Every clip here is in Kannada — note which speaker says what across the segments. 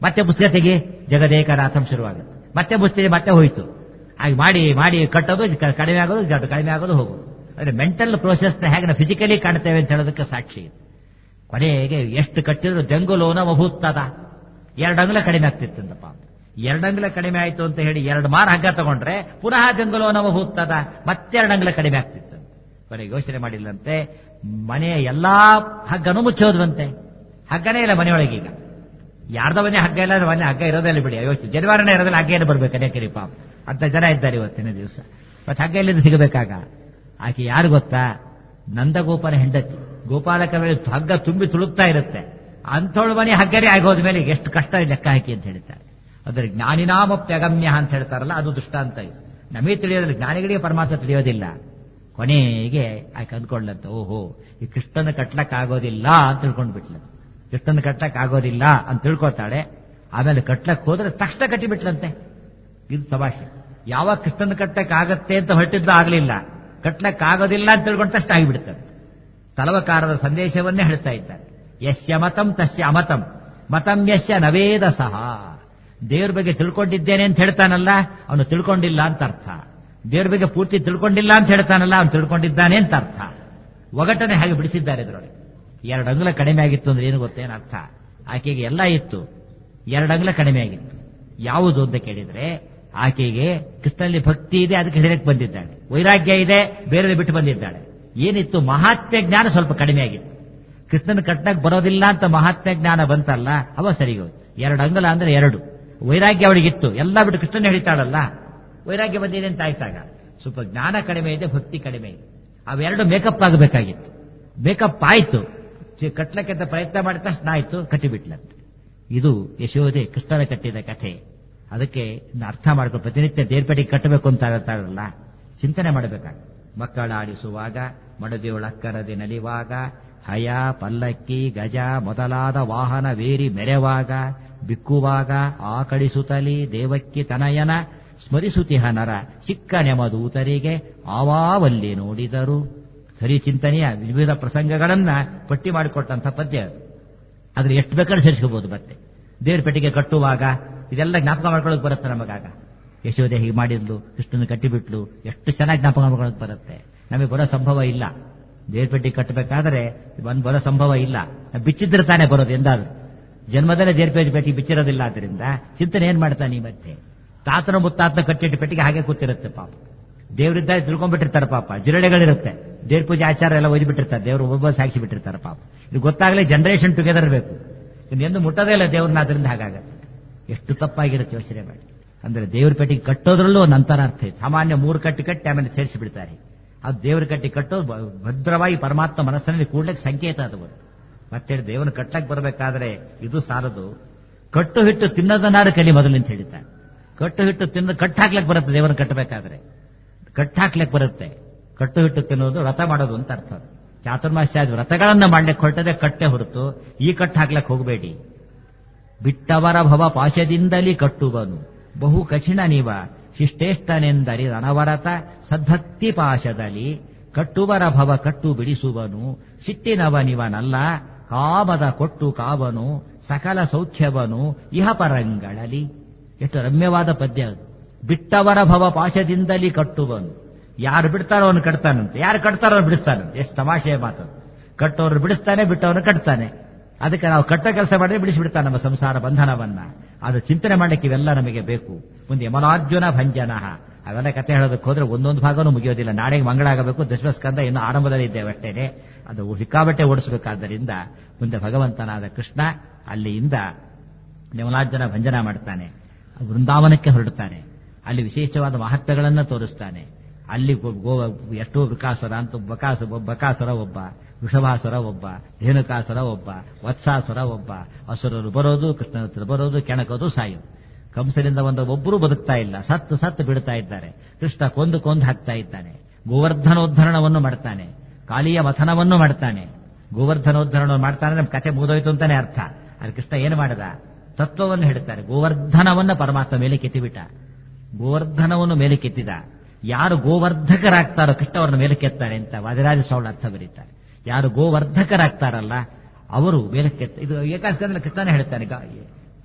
Speaker 1: ಮತ್ತೆ ಪುಸ್ತಕ ತೆಗಿ ಜಗದೇಕನಾಥಂ ಶುರುವಾಗುತ್ತೆ ಮತ್ತೆ ಪುಸ್ತಕ ಮತ್ತೆ ಹೋಯ್ತು ಹಾಗೆ ಮಾಡಿ ಮಾಡಿ ಕಟ್ಟೋದು ಕ- ಕಡಿಮೆ ಆಗೋದು ಜಡ್- ಕಡಿಮೆ ಆಗೋದು ಹೋಗೋದು ಅಂದ್ರೆ ಮೆಂಟಲ್ ಪ್ರೋಸೆಸ್ನ ಹೇಗೆ ನಾವು ಫಿಸಿಕಲಿ ಕಾಣ್ತೇವೆ ಅಂತ ಹೇಳೋದಕ್ಕೆ ಸಾಕ್ಷಿ ಇದು. ಕೊನೆಗೆ ಎಷ್ಟು ಕಟ್ಟಿದ್ರು ಜಂಗುಲೋನ ಮಭೂತ್ತದ ಎರಡು ಅಂಗ್ಲ ಕಡಿಮೆ ಆಗ್ತಿತ್ತಂತಪ್ಪ ಎರಡು ಅಂಗ್ಲ ಕಡಿಮೆ ಆಯ್ತು ಅಂತ ಹೇಳಿ ಎರಡು ಮಾರು ಹಗ್ಗ ತಗೊಂಡ್ರೆ ಪುನಃ ಜಂಗುಲೋನ ಮಭೂತ್ತದ ಮತ್ತೆ ಎರಡು ಅಂಗ್ಲ ಕಡಿಮೆ ಆಗ್ತಿತ್ತು ಕೊನೆಗೆ ಯೋಚನೆ ಮಾಡಿಲ್ಲಂತೆ ಮನೆಯ ಎಲ್ಲಾ ಹಗ್ಗನೂ ಮುಚ್ಚೋದ್ವಂತೆ ಹಗ್ಗನೇ ಇಲ್ಲ ಮನೆಯೊಳಗೆ ಈಗ ಯಾರ್ದ ಮನೆ ಹಗ್ಗ ಇಲ್ಲ ಅಂದ್ರೆ ಮನೆ ಹಗ್ಗ ಇರೋದಿಲ್ಲ ಬಿಡಿ ಯೋಚನೆ ಜನಿವಾರನೇ ಇರೋದಿಲ್ಲ ಹಗ್ಗ ಏನು ಬರ್ಬೇಕು ಅನೇಕರಿ ಪಾಪ ಅಂತ ಜನ ಇದ್ದಾರೆ ಇವತ್ತಿನ ದಿವಸ ಮತ್ತೆ ಹಗ್ಗ ಎಲ್ಲಿಂದ ಸಿಗಬೇಕಾಗ ಆಕೆ ಯಾರು ಗೊತ್ತಾ ನಂದಗೋಪಾಲ ಹೆಂಡತಿ ಗೋಪಾಲಕ ಮೇಲೆ ಹಗ್ಗ ತುಂಬಿ ತುಳುಕ್ತಾ ಇರುತ್ತೆ ಅಂಥೋಳು ಮನೆ ಹಗ್ಗನೇ ಆಗೋದ ಮೇಲೆ ಎಷ್ಟು ಕಷ್ಟ ಲೆಕ್ಕ ಹಾಕಿ ಅಂತ ಹೇಳ್ತಾರೆ ಅದ್ರ ಜ್ಞಾನಿನಾಮಪ್ಯಗಮ್ಯ ಅಂತ ಹೇಳ್ತಾರಲ್ಲ ಅದು ದೃಷ್ಟಾಂತ ಇದು ನಮಗೆ ತಿಳಿಯೋದಿಲ್ಲ ಜ್ಞಾನಿಗಳಿಗೆ ಪರಮಾತ್ಮ ತಿಳಿಯೋದಿಲ್ಲ ಕೊನೆಗೆ ಆಕೆ ಅಂದ್ಕೊಂಡ್ಲಂತ ಓಹೋ ಈ ಕೃಷ್ಣನ ಕಟ್ಲಕ್ ಆಗೋದಿಲ್ಲ ಅಂತ ತಿಳ್ಕೊಂಡು ಬಿಟ್ಲಂತ ಕೃಷ್ಣನ ಕಟ್ಲಕ್ ಆಗೋದಿಲ್ಲ ಅಂತ ತಿಳ್ಕೊತಾಳೆ ಆಮೇಲೆ ಕಟ್ಲಕ್ ಹೋದ್ರೆ ತಕ್ಷಣ ಕಟ್ಟಿಬಿಟ್ಲಂತೆ ಇದು ತಮಾಷೆ ಯಾವಾಗ ಕೃಷ್ಣನ ಕಟ್ಟಕ್ ಆಗತ್ತೆ ಅಂತ ಹೊರಟಿದ್ದು ಆಗ್ಲಿಲ್ಲ ಕಟ್ಲಕ್ ಆಗೋದಿಲ್ಲ ಅಂತ ತಿಳ್ಕೊಂಡ ತಕ್ಷಣ ಆಗಿಬಿಡ್ತಂತೆ ತಲವಕಾರದ ಸಂದೇಶವನ್ನೇ ಹೇಳ್ತಾ ಇದ್ದಾರೆ ಯಸ್ಯ ಮತಂ ತಸ್ಯ ಅಮತಂ ಮತಂ ಯಸ್ಯ ನವೇದ ಸಹ ದೇವ್ರ ಬಗ್ಗೆ ತಿಳ್ಕೊಂಡಿದ್ದೇನೆ ಅಂತ ಹೇಳ್ತಾನಲ್ಲ ಅವನು ತಿಳ್ಕೊಂಡಿಲ್ಲ ಅಂತ ಅರ್ಥ ದೇವ್ರ ಬಗ್ಗೆ ಪೂರ್ತಿ ತಿಳ್ಕೊಂಡಿಲ್ಲ ಅಂತ ಹೇಳ್ತಾನಲ್ಲ ಅವನು ತಿಳ್ಕೊಂಡಿದ್ದಾನೆ ಅಂತ ಅರ್ಥ ಒಗಟನೆ ಹಾಗೆ ಬಿಡಿಸಿದ್ದಾರೆ ಇದರೊಳಗೆ ಎರಡು ಅಂಗುಲ ಕಡಿಮೆ ಆಗಿತ್ತು ಅಂದ್ರೆ ಏನು ಗೊತ್ತೇನು ಅರ್ಥ ಆಕೆಗೆ ಎಲ್ಲ ಇತ್ತು ಎರಡು ಅಂಗುಲ ಕಡಿಮೆ ಆಗಿತ್ತು ಯಾವುದು ಅಂತ ಕೇಳಿದ್ರೆ ಆಕೆಗೆ ಕೃಷ್ಣನಲ್ಲಿ ಭಕ್ತಿ ಇದೆ ಅದಕ್ಕೆ ಹಿಡಿಯಕ್ಕೆ ಬಂದಿದ್ದಾಳೆ ವೈರಾಗ್ಯ ಇದೆ ಬೇರೆ ಬಿಟ್ಟು ಬಂದಿದ್ದಾಳೆ ಏನಿತ್ತು ಮಹಾತ್ಮ್ಯ ಜ್ಞಾನ ಸ್ವಲ್ಪ ಕಡಿಮೆ ಆಗಿತ್ತು ಕೃಷ್ಣನ ಕಟ್ಟಕ್ಕೆ ಬರೋದಿಲ್ಲ ಅಂತ ಮಹಾತ್ಮ್ಯ ಜ್ಞಾನ ಬಂತಲ್ಲ ಅವ ಸರಿ ಹೋಯ್ತು ಎರಡು ಅಂಗಲ ಅಂದ್ರೆ ಎರಡು ವೈರಾಗ್ಯ ಅವಳಿಗಿತ್ತು ಎಲ್ಲ ಬಿಟ್ಟು ಕೃಷ್ಣನ ಹಿಡಿತಾಳಲ್ಲ ವೈರಾಗ್ಯ ಬಂದಿದೆ ಅಂತ ಆಯ್ತಾಗ ಸ್ವಲ್ಪ ಜ್ಞಾನ ಕಡಿಮೆ ಇದೆ ಭಕ್ತಿ ಕಡಿಮೆ ಇದೆ ಅವೆರಡು ಮೇಕಪ್ ಆಗಬೇಕಾಗಿತ್ತು ಮೇಕಪ್ ಆಯ್ತು ಚಿ- ಕಟ್ಲಕ್ಕೆ ಅಂತ ಪ್ರಯತ್ನ ಮಾಡಿದ ತಕ್ಷಣ ಆಯ್ತು ಕಟ್ಟಿಬಿಟ್ಲಂತೆ ಇದು ಯಶೋದೆ ಕೃಷ್ಣನ ಕಟ್ಟಿದ ಕಥೆ ಅದಕ್ಕೆ ಇನ್ನು ಅರ್ಥ ಮಾಡ್ಕೊಂಡು ಪ್ರತಿನಿತ್ಯ ದೇರ್ಪೇಟೆಗೆ ಕಟ್ಟಬೇಕು ಅಂತ ಹೇಳ್ತಾರಲ್ಲ ಚಿಂತನೆ ಮಾಡಬೇಕಾಗ ಮಕ್ಕಳಾಡಿಸುವಾಗ ಮಡದಿಯೊಳಕ್ಕರದೆ ನಲಿವಾಗ ಹಯ ಪಲ್ಲಕ್ಕಿ ಗಜ ಮೊದಲಾದ ವಾಹನ ವೇರಿ ಮೆರೆವಾಗ ಬಿಕ್ಕುವಾಗ ಆಕಳಿಸುತ್ತಲಿ ದೇವಕ್ಕಿ ತನಯನ ಸ್ಮರಿಸುತಿಹ ನರ ಚಿಕ್ಕ ನೆಮದೂತರಿಗೆ ಆವಾವಲ್ಲಿ ನೋಡಿದರು ಸರಿ ಚಿಂತನೆಯ ವಿವಿಧ ಪ್ರಸಂಗಗಳನ್ನ ಪಟ್ಟಿ ಮಾಡಿಕೊಟ್ಟಂತ ಪದ್ಯ ಅದು. ಆದ್ರೆ ಎಷ್ಟು ಬೇಕಾದ್ರೂ ಸೇರಿಸ್ಕೋಬಹುದು ಮತ್ತೆ ದೇವ್ರ ಪೆಟ್ಟಿಗೆ ಕಟ್ಟುವಾಗ ಇದೆಲ್ಲ ಜ್ಞಾಪಕ ಮಾಡ್ಕೊಳ್ಳೋಕೆ ಬರುತ್ತೆ ನಮಗಾಗ ಯಶೋದೆ ಹೀಗೆ ಮಾಡಿದ್ಲು ಕೃಷ್ಣನ ಕಟ್ಟಿಬಿಟ್ಲು ಎಷ್ಟು ಚೆನ್ನಾಗಿ ಜ್ಞಾಪಕ ಮಾಡ್ಕೊಳ್ಳೋಕೆ ಬರುತ್ತೆ ನಮಗೆ ಬರೋ ಸಂಭವ ಇಲ್ಲ ದೇವ್ರ ಪೆಟ್ಟಿಗೆ ಕಟ್ಟಬೇಕಾದ್ರೆ ಒಂದ್ ಬರೋ ಸಂಭವ ಇಲ್ಲ ಬಿಚ್ಚಿದ್ರೆ ತಾನೇ ಬರೋದು ಎಂದಾದ್ರು ಜನ್ಮದಲ್ಲೇ ದೇವ್ರ ಪೇಜ್ ಪೆಟ್ಟಿಗೆ ಬಿಚ್ಚಿರೋದಿಲ್ಲ ಆದ್ರಿಂದ ಚಿಂತನೆ ಏನ್ ಮಾಡ್ತಾನೆ ಈ ಮಧ್ಯೆ ತಾತನ ಮುತ್ತಾತನ ಕಟ್ಟಿಟ್ಟು ಪೆಟ್ಟಿಗೆ ಹಾಗೆ ಕೂತಿರುತ್ತೆ ಪಾಪ ದೇವರಿದ್ದಾಗ ತಿಳ್ಕೊಂಡ್ಬಿಟ್ಟಿರ್ತಾರೆ ಪಾಪ ಜಿರಳೆಗಳಿರುತ್ತೆ ದೇವ್ರ ಪೂಜೆ ಆಚಾರ ಎಲ್ಲ ಒಯ್ದುಬಿಟ್ಟಿರ್ತಾರೆ ದೇವರು ಒಬ್ಬ ಸಾಕ್ಷಿ ಬಿಟ್ಟಿರ್ತಾರೆ ಪಾಪ ಇದು ಗೊತ್ತಾಗಲೇ ಜನರೇಷನ್ ಟುಗೆದರ್ ಬೇಕು ಇನ್ನೆಂದು ಮುಟ್ಟೋದೇ ಇಲ್ಲ ದೇವ್ರನ್ನ ಅದರಿಂದ ಹಾಗಾಗತ್ತೆ ಎಷ್ಟು ತಪ್ಪಾಗಿರುತ್ತೆ ಯೋಚನೆ ಮಾಡಿ ಅಂದ್ರೆ ದೇವ್ರ ಪೆಟ್ಟಿಗೆ ಕಟ್ಟೋದ್ರಲ್ಲೂ ಒಂದು ಅಂತರ ಅರ್ಥ ಇದೆ ಸಾಮಾನ್ಯ ಮೂರು ಕಟ್ಟಿ ಕಟ್ಟಿ ಆಮೇಲೆ ಸೇರಿಸಿ ಬಿಡ್ತಾರೆ ಅದು ದೇವ್ರ ಕಟ್ಟಿ ಕಟ್ಟೋದು ಬ- ಭದ್ರವಾಗಿ ಪರಮಾತ್ಮ ಮನಸ್ಸಿನಲ್ಲಿ ಕೂಡ್ಲಿಕ್ಕೆ ಸಂಕೇತ ಅದು ಬರುತ್ತೆ ಮತ್ತೆ ದೇವನ ಕಟ್ಟಕ್ಕೆ ಬರಬೇಕಾದ್ರೆ ಇದು ಸಾಲದು ಕಟ್ಟು ಹಿಟ್ಟು ತಿನ್ನೋದನ್ನಾರು ಕಲಿ ಮೊದಲು ಅಂತ ಹೇಳಿದ್ದಾರೆ ಕಟ್ಟು ಹಿಟ್ಟು ತಿನ್ನೋದು ಕಟ್ಟು ಹಾಕ್ಲಕ್ಕೆ ಬರುತ್ತೆ ದೇವರನ್ನ ಕಟ್ಟಬೇಕಾದ್ರೆ ಕಟ್ಟು ಹಾಕ್ಲಿಕ್ಕೆ ಬರುತ್ತೆ ಕಟ್ಟು ಹಿಟ್ಟು ತಿನ್ನೋದು ವ್ರತ ಮಾಡೋದು ಅಂತ ಅರ್ಥ ಅದು. ಚಾತುರ್ಮಾಸ್ಯಾದಿ ವ್ರತಗಳನ್ನ ಮಾಡ್ಲಿಕ್ಕೆ ಹೊರಟದೆ ಕಟ್ಟೆ ಹೊರತು ಈ ಕಟ್ಟು ಹಾಕ್ಲಕ್ಕೆ ಹೋಗಬೇಡಿ ಬಿಟ್ಟವರ ಭವ ಪಾಶದಿಂದಲಿ ಕಟ್ಟುವನು ಬಹು ಕಠಿಣ ನೀವ ಶಿಷ್ಟೇಷ್ಟನೆಂದರಿ ಅನವರತ ಸದ್ಭಕ್ತಿ ಪಾಶದಲ್ಲಿ ಕಟ್ಟುವರ ಭವ ಕಟ್ಟು ಬಿಡಿಸುವನು ಸಿಟ್ಟಿನವನಿವನಲ್ಲ ಕಾಮದ ಕೊಟ್ಟು ಕಾವನು ಸಕಲ ಸೌಖ್ಯವನು ಇಹ ಪರಂಗಳಲಿ ಎಷ್ಟು ರಮ್ಯವಾದ ಪದ್ಯ ಅದು ಬಿಟ್ಟವರ ಭವ ಪಾಶದಿಂದಲಿ ಕಟ್ಟುವನು ಯಾರು ಬಿಡ್ತಾರೋ ಅವನು ಕಟ್ತಾನಂತೆ ಯಾರು ಕಟ್ತಾರೋ ಅವನು ಬಿಡಿಸ್ತಾನಂತೆ ಎಷ್ಟು ತಮಾಷೆಯ ಮಾತು ಕಟ್ಟೋರು ಬಿಡಿಸ್ತಾನೆ ಬಿಟ್ಟವನು ಕಟ್ತಾನೆ ಅದಕ್ಕೆ ನಾವು ಕಟ್ಟ ಕೆಲಸ ಮಾಡಿದ್ರೆ ಬಿಡಿಸಿಬಿಡ್ತಾನೆ ನಮ್ಮ ಸಂಸಾರ ಬಂಧನವನ್ನ ಅದು ಚಿಂತನೆ ಮಾಡಲಿಕ್ಕೆ ಇವೆಲ್ಲ ನಮಗೆ ಬೇಕು ಮುಂದೆ ಯಮಲಾರ್ಜುನ ಭಂಜನ ಅವೆಲ್ಲ ಕತೆ ಹೇಳೋದಕ್ಕೆ ಹೋದ್ರೆ ಒಂದೊಂದು ಭಾಗನೂ ಮುಗಿಯೋದಿಲ್ಲ ನಾಳೆಗೆ ಮಂಗಳಾಗಬೇಕು ದಶಮಸ್ಕಂದ ಇನ್ನು ಆರಂಭದಲ್ಲಿ ಇದ್ದೇವೆ ಅಷ್ಟೇನೆ ಅದು ಸಿಕ್ಕಾಬಟ್ಟೆ ಓಡಿಸಬೇಕಾದ್ದರಿಂದ ಮುಂದೆ ಭಗವಂತನಾದ ಕೃಷ್ಣ ಅಲ್ಲಿಯಿಂದ ಯಮಲಾರ್ಜುನ ಭಂಜನ ಮಾಡ್ತಾನೆ ವೃಂದಾವನಕ್ಕೆ ಹೊರಡ್ತಾನೆ ಅಲ್ಲಿ ವಿಶೇಷವಾದ ಮಹತ್ವಗಳನ್ನ ತೋರಿಸ್ತಾನೆ ಅಲ್ಲಿ ಗೋ- ಗೋ ಎಷ್ಟೋ ವಿಕಾಸುರ ಅಂತ ಬಕಾಸ ಬಕಾಸುರ ಒಬ್ಬ ವೃಷಭಾಸುರ ಒಬ್ಬ ಧೇನುಕಾಸುರ ಒಬ್ಬ ವತ್ಸಾಸುರ ಒಬ್ಬ ಅಸುರರು ಬರೋದು ಕೃಷ್ಣನ ಹತ್ರ ಬರೋದು ಕೆಣಕೋದು ಸಾಯೋದು ಕಂಸನಿಂದ ಒಂದು ಒಬ್ಬರು ಬದುಕ್ತಾ ಇಲ್ಲ ಸತ್ತು ಸತ್ತು ಬಿಡ್ತಾ ಇದ್ದಾರೆ ಕೃಷ್ಣ ಕೊಂದು ಕೊಂದು ಹಾಕ್ತಾ ಇದ್ದಾನೆ ಗೋವರ್ಧನೋದ್ಧರಣವನ್ನು ಮಾಡ್ತಾನೆ ಕಾಲಿಯ ಮಥನವನ್ನು ಮಾಡ್ತಾನೆ ಗೋವರ್ಧನೋದ್ಧರಣವನ್ನು ಮಾಡ್ತಾನೆ ನಮ್ಮ ಕತೆ ಮುಗಿದೋಯ್ತು ಅಂತಾನೆ ಅರ್ಥ ಅಲ್ಲಿ ಕೃಷ್ಣ ಏನು ಮಾಡಿದ ತತ್ವವನ್ನು ಹೇಳ್ತಾರೆ ಗೋವರ್ಧನವನ್ನ ಪರಮಾತ್ಮ ಮೇಲೆ ಕೆತ್ತಿಬಿಟ್ಟ ಗೋವರ್ಧನವನ್ನು ಮೇಲೆ ಕೆತ್ತಿದ ಯಾರು ಗೋವರ್ಧಕರಾಗ್ತಾರೋ ಕೃಷ್ಣ ಅವರನ್ನ ಮೇಲೆ ಕೆತ್ತಾರೆ ಅಂತ ವಾದಿರಾಜ ಸ್ವಾಮಿ ಅರ್ಥ ಬರೀತಾರೆ ಯಾರು ಗೋವರ್ಧಕರಾಗ್ತಾರಲ್ಲ ಅವರು ಮೇಲೆ ಕೆತ್ತ ಇದು ಏಕಾಸ್ಕಂದ್ರೆ ಕೃಷ್ಣನೇ ಹೇಳ್ತಾನೆ ಗಾ-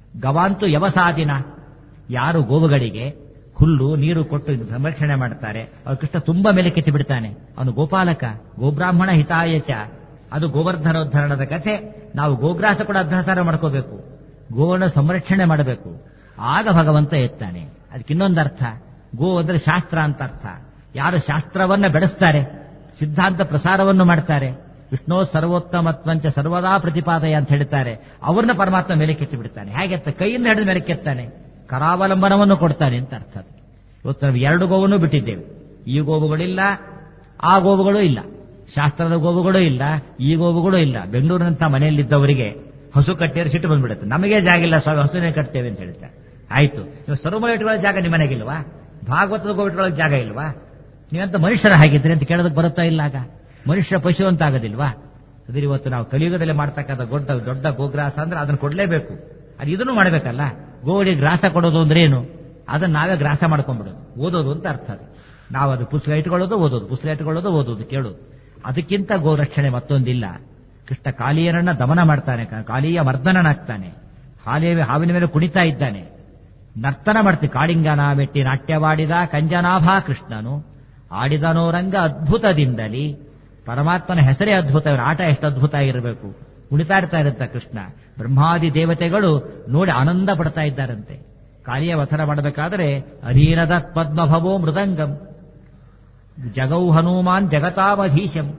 Speaker 1: ಗವಾಂತು ಯವಸಾದಿನ ಯಾರು ಗೋವುಗಳಿಗೆ ಹುಲ್ಲು ನೀರು ಕೊಟ್ಟು ಸಂರಕ್ಷಣೆ ಮಾಡ್ತಾರೆ ಅವ್ರು ಕೃಷ್ಣ ತುಂಬಾ ಮೇಲೆ ಕೆತ್ತಿ ಬಿಡ್ತಾನೆ ಅವನು ಗೋಪಾಲಕ ಗೋಬ್ರಾಹ್ಮಣ ಹಿತಾಯಚ ಅದು ಗೋವರ್ಧನೋದ್ಧರಣದ ಕಥೆ ನಾವು ಗೋಗ್ರಾಸ ಕೂಡ ಅಭ್ಯಾಸ ಮಾಡ್ಕೋಬೇಕು ಗೋವನ್ನು ಸಂರಕ್ಷಣೆ ಮಾಡಬೇಕು ಆಗ ಭಗವಂತ ಎತ್ತಾನೆ ಅದಕ್ಕೆ ಇನ್ನೊಂದು ಅರ್ಥ ಗೋ ಅಂದ್ರೆ ಶಾಸ್ತ್ರ ಅಂತ ಅರ್ಥ ಯಾರು ಶಾಸ್ತ್ರವನ್ನ ಬೆಳೆಸ್ತಾರೆ ಸಿದ್ಧಾಂತ ಪ್ರಸಾರವನ್ನು ಮಾಡ್ತಾರೆ ವಿಷ್ಣು ಸರ್ವೋತ್ತಮತ್ವಂಚ ಸರ್ವದಾ ಪ್ರತಿಪಾದಯ ಅಂತ ಹೇಳ್ತಾರೆ ಅವ್ರನ್ನ ಪರಮಾತ್ಮ ಮೇಲೆ ಕೆತ್ತಿ ಬಿಡ್ತಾನೆ ಹೇಗೆತ್ತ ಕೈಯಿಂದ ಹಿಡಿದ ಮೇಲೆ ಕೆತ್ತಾನೆ ಕರಾವಲಂಬನವನ್ನು ಕೊಡ್ತಾನೆ ಅಂತ ಅರ್ಥ ಇವತ್ತು ನಾವು ಎರಡು ಗೋವನ್ನು ಬಿಟ್ಟಿದ್ದೇವೆ ಈ ಗೋವುಗಳಿಲ್ಲ ಆ ಗೋವುಗಳು ಇಲ್ಲ ಶಾಸ್ತ್ರದ ಗೋವುಗಳು ಇಲ್ಲ ಈ ಗೋವುಗಳು ಇಲ್ಲ ಬೆಂಗಳೂರಿನಂತ ಮನೆಯಲ್ಲಿದ್ದವರಿಗೆ ಹಸು ಕಟ್ಟಿದ್ರೆ ಸಿಟ್ಟು ಬಂದ್ಬಿಡುತ್ತೆ ನಮಗೆ ಜಾಗ ಇಲ್ಲ ಸ್ವಾಮಿ ಹಸುನೇ ಕಟ್ತೇವೆ ಅಂತ ಹೇಳ್ತಾರೆ ಆಯ್ತು ನೀವು ಸರ್ವಮಲ ಇಟ್ಕೊಳ್ಳೋ ಜಾಗ ನಿಮ್ಮ ಮನೆಗಿಲ್ವಾ ಭಾಗವತದ ಗೋ ಇಟ್ಕೊಳ್ಳೋ ಜಾಗ ಇಲ್ವಾ ನೀವಂತ ಮನುಷ್ಯರ ಹಾಗಿದ್ರಿ ಅಂತ ಕೇಳೋದಕ್ಕೆ ಬರುತ್ತಾ ಇಲ್ಲ ಆಗ ಮನುಷ್ಯ ಪಶು ಅಂತ ಆಗೋದಿಲ್ವಾ ಅದ್ರ ಇವತ್ತು ನಾವು ಕಲಿಯುಗದಲ್ಲಿ ಮಾಡ್ತಕ್ಕಂಥ ದೊಡ್ಡ ದೊಡ್ಡ ಗೋಗ್ರಾಸ ಅಂದ್ರೆ ಅದನ್ನು ಕೊಡಲೇಬೇಕು ಅದು ಇದನ್ನು ಮಾಡಬೇಕಲ್ಲ ಗೋವಿಗೆ ಗ್ರಾಸ ಕೊಡೋದು ಅಂದ್ರೆ ಏನು ಅದನ್ನ ನಾವೇ ಗ್ರಾಸ ಮಾಡ್ಕೊಂಡ್ಬಿಡೋದು ಓದೋದು ಅಂತ ಅರ್ಥ ಅದು ನಾವು ಅದು ಪುಸ್ತಕ ಇಟ್ಕೊಳ್ಳೋದು ಓದೋದು ಪುಸ್ತಕ ಇಟ್ಕೊಳ್ಳೋದು ಓದೋದು ಕೇಳೋದು ಅದಕ್ಕಿಂತ ಗೋ ರಕ್ಷಣೆ ಮತ್ತೊಂದಿಲ್ಲ ಕೃಷ್ಣ ಕಾಲಿಯರನ್ನ ದಮನ ಮಾಡ್ತಾನೆ ಕಾಲಿಯ ಮರ್ದನನಾಗ್ತಾನೆ ಹಾಲಿಯ ಹಾವಿನ ಮೇಲೆ ಕುಣಿತಾ ಇದ್ದಾನೆ ನರ್ತನ ಮಾಡ್ತೀವಿ ಕಾಳಿಂಗನ ಮೆಟ್ಟಿ ನಾಟ್ಯವಾಡಿದ ಕಂಜನಾಭಾ ಕೃಷ್ಣನು ಆಡಿದನೋ ರಂಗ ಅದ್ಭುತದಿಂದಲಿ ಪರಮಾತ್ಮನ ಹೆಸರೇ ಅದ್ಭುತ ಇವನ ಆಟ ಎಷ್ಟು ಅದ್ಭುತ ಆಗಿರಬೇಕು ಕುಣಿತಾ ಇರ್ತಾ ಇರುತ್ತ ಕೃಷ್ಣ ಬ್ರಹ್ಮಾದಿ ದೇವತೆಗಳು ನೋಡಿ ಆನಂದ ಪಡ್ತಾ ಇದ್ದಾರಂತೆ ಕಾಲಿಯ ವಥನ ಮಾಡಬೇಕಾದ್ರೆ ಅಧೀನದ ಪದ್ಮಭವೋ ಮೃದಂಗಂ ಜಗೌ ಹನುಮಾನ್ ಜಗತಾಮಧೀಶಂ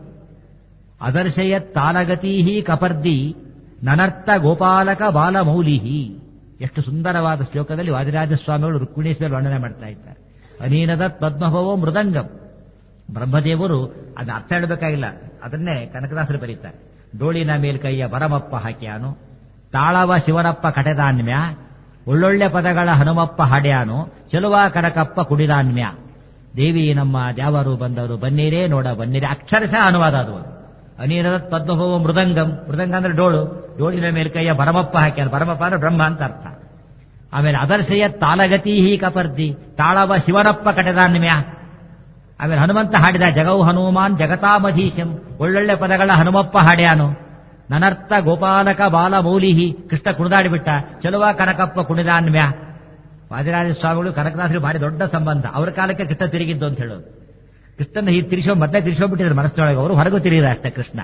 Speaker 1: ಅದರ್ಶಯತ್ ತಾಲಗತೀಹಿ ಕಪರ್ದಿ ನನರ್ಥ ಗೋಪಾಲಕ ಬಾಲಮೌಲಿಹಿ ಎಷ್ಟು ಸುಂದರವಾದ ಶ್ಲೋಕದಲ್ಲಿ ವಾದಿರಾಜ ಸ್ವಾಮಿಗಳು ರುಕ್ಮಿಣೇಶ್ವರ ವರ್ಣನೆ ಮಾಡ್ತಾ ಇದ್ದಾರೆ ಅನೀನದ ಪದ್ಮಭವೋ ಮೃದಂಗಂ ಬ್ರಹ್ಮದೇವರು ಅದನ್ನ ಅರ್ಥ ಹೇಳಬೇಕಾಗಿಲ್ಲ ಅದನ್ನೇ ಕನಕದಾಸರು ಬರೀತಾರೆ ಡೋಳಿನ ಮೇಲ್ಕೈಯ ಬರಮಪ್ಪ ಹಾಕ್ಯಾನು ತಾಳವ ಶಿವನಪ್ಪ ಕಟೆದಾನ್ಮ್ಯ ಒಳ್ಳೊಳ್ಳೆ ಪದಗಳ ಹನುಮಪ್ಪ ಹಾಡ್ಯಾನು ಚೆಲುವ ಕನಕಪ್ಪ ಕುಡಿದಾನ್ಮ್ಯ ದೇವಿ ನಮ್ಮ ದ್ಯಾವರು ಬಂದವರು ಬನ್ನೀರೇ ನೋಡ ಬನ್ನೀರೇ ಅಕ್ಷರಶಃ ಅನುವಾದ ಅದು ಅನೀರದ ಪದ್ಮಭವ ಮೃದಂಗಂ ಮೃದಂಗ ಅಂದ್ರೆ ಡೋಳು ಡೋಳಿನ ಮೇಲ್ಕೈಯ ಬರಮಪ್ಪ ಹಾಕ್ಯಾನ ಬರಮಪ್ಪ ಅಂದ್ರೆ ಬ್ರಹ್ಮ ಅಂತ ಅರ್ಥ ಆಮೇಲೆ ಅದರ್ಶಯ ತಾಳಗತಿ ಹೀ ಕಪರ್ದಿ ತಾಳವ ಶಿವನಪ್ಪ ಕಟೆದಾನ್ಮ್ಯ ಆಮೇಲೆ ಹನುಮಂತ ಹಾಡಿದ ಜಗೌ ಹನುಮಾನ್ ಜಗತಾಮಧೀಶಂ ಒಳ್ಳೊಳ್ಳೆ ಪದಗಳ ಹನುಮಪ್ಪ ಹಾಡ್ಯಾನು ನನರ್ಥ ಗೋಪಾಲಕ ಬಾಲ ಮೌಲಿಹಿ ಕೃಷ್ಣ ಕುಣಿದಾಡಿಬಿಟ್ಟ ಚಲುವ ಕನಕಪ್ಪ ಕುಣಿದಾನ್ಮ್ಯ ವಾದಿರಾಜ ಸ್ವಾಮಿಗಳು ಕನಕದಾಸರಿಗೆ ಭಾರಿ ದೊಡ್ಡ ಸಂಬಂಧ ಅವರ ಕಾಲಕ್ಕೆ ಕೃಷ್ಣ ತಿರುಗಿದ್ದು ಅಂತ ಹೇಳೋದು ಕೃಷ್ಣನ ಈ ತಿರ್ಸೋ ಮೊದಲೇ ತಿರ್ಸೋಬಿಟ್ಟಿದ್ರು ಮನಸ್ಸಿನೊಳಗೆ ಅವರು ಹೊರಗು ತಿರುಗಿದ ಅಷ್ಟೇ ಕೃಷ್ಣ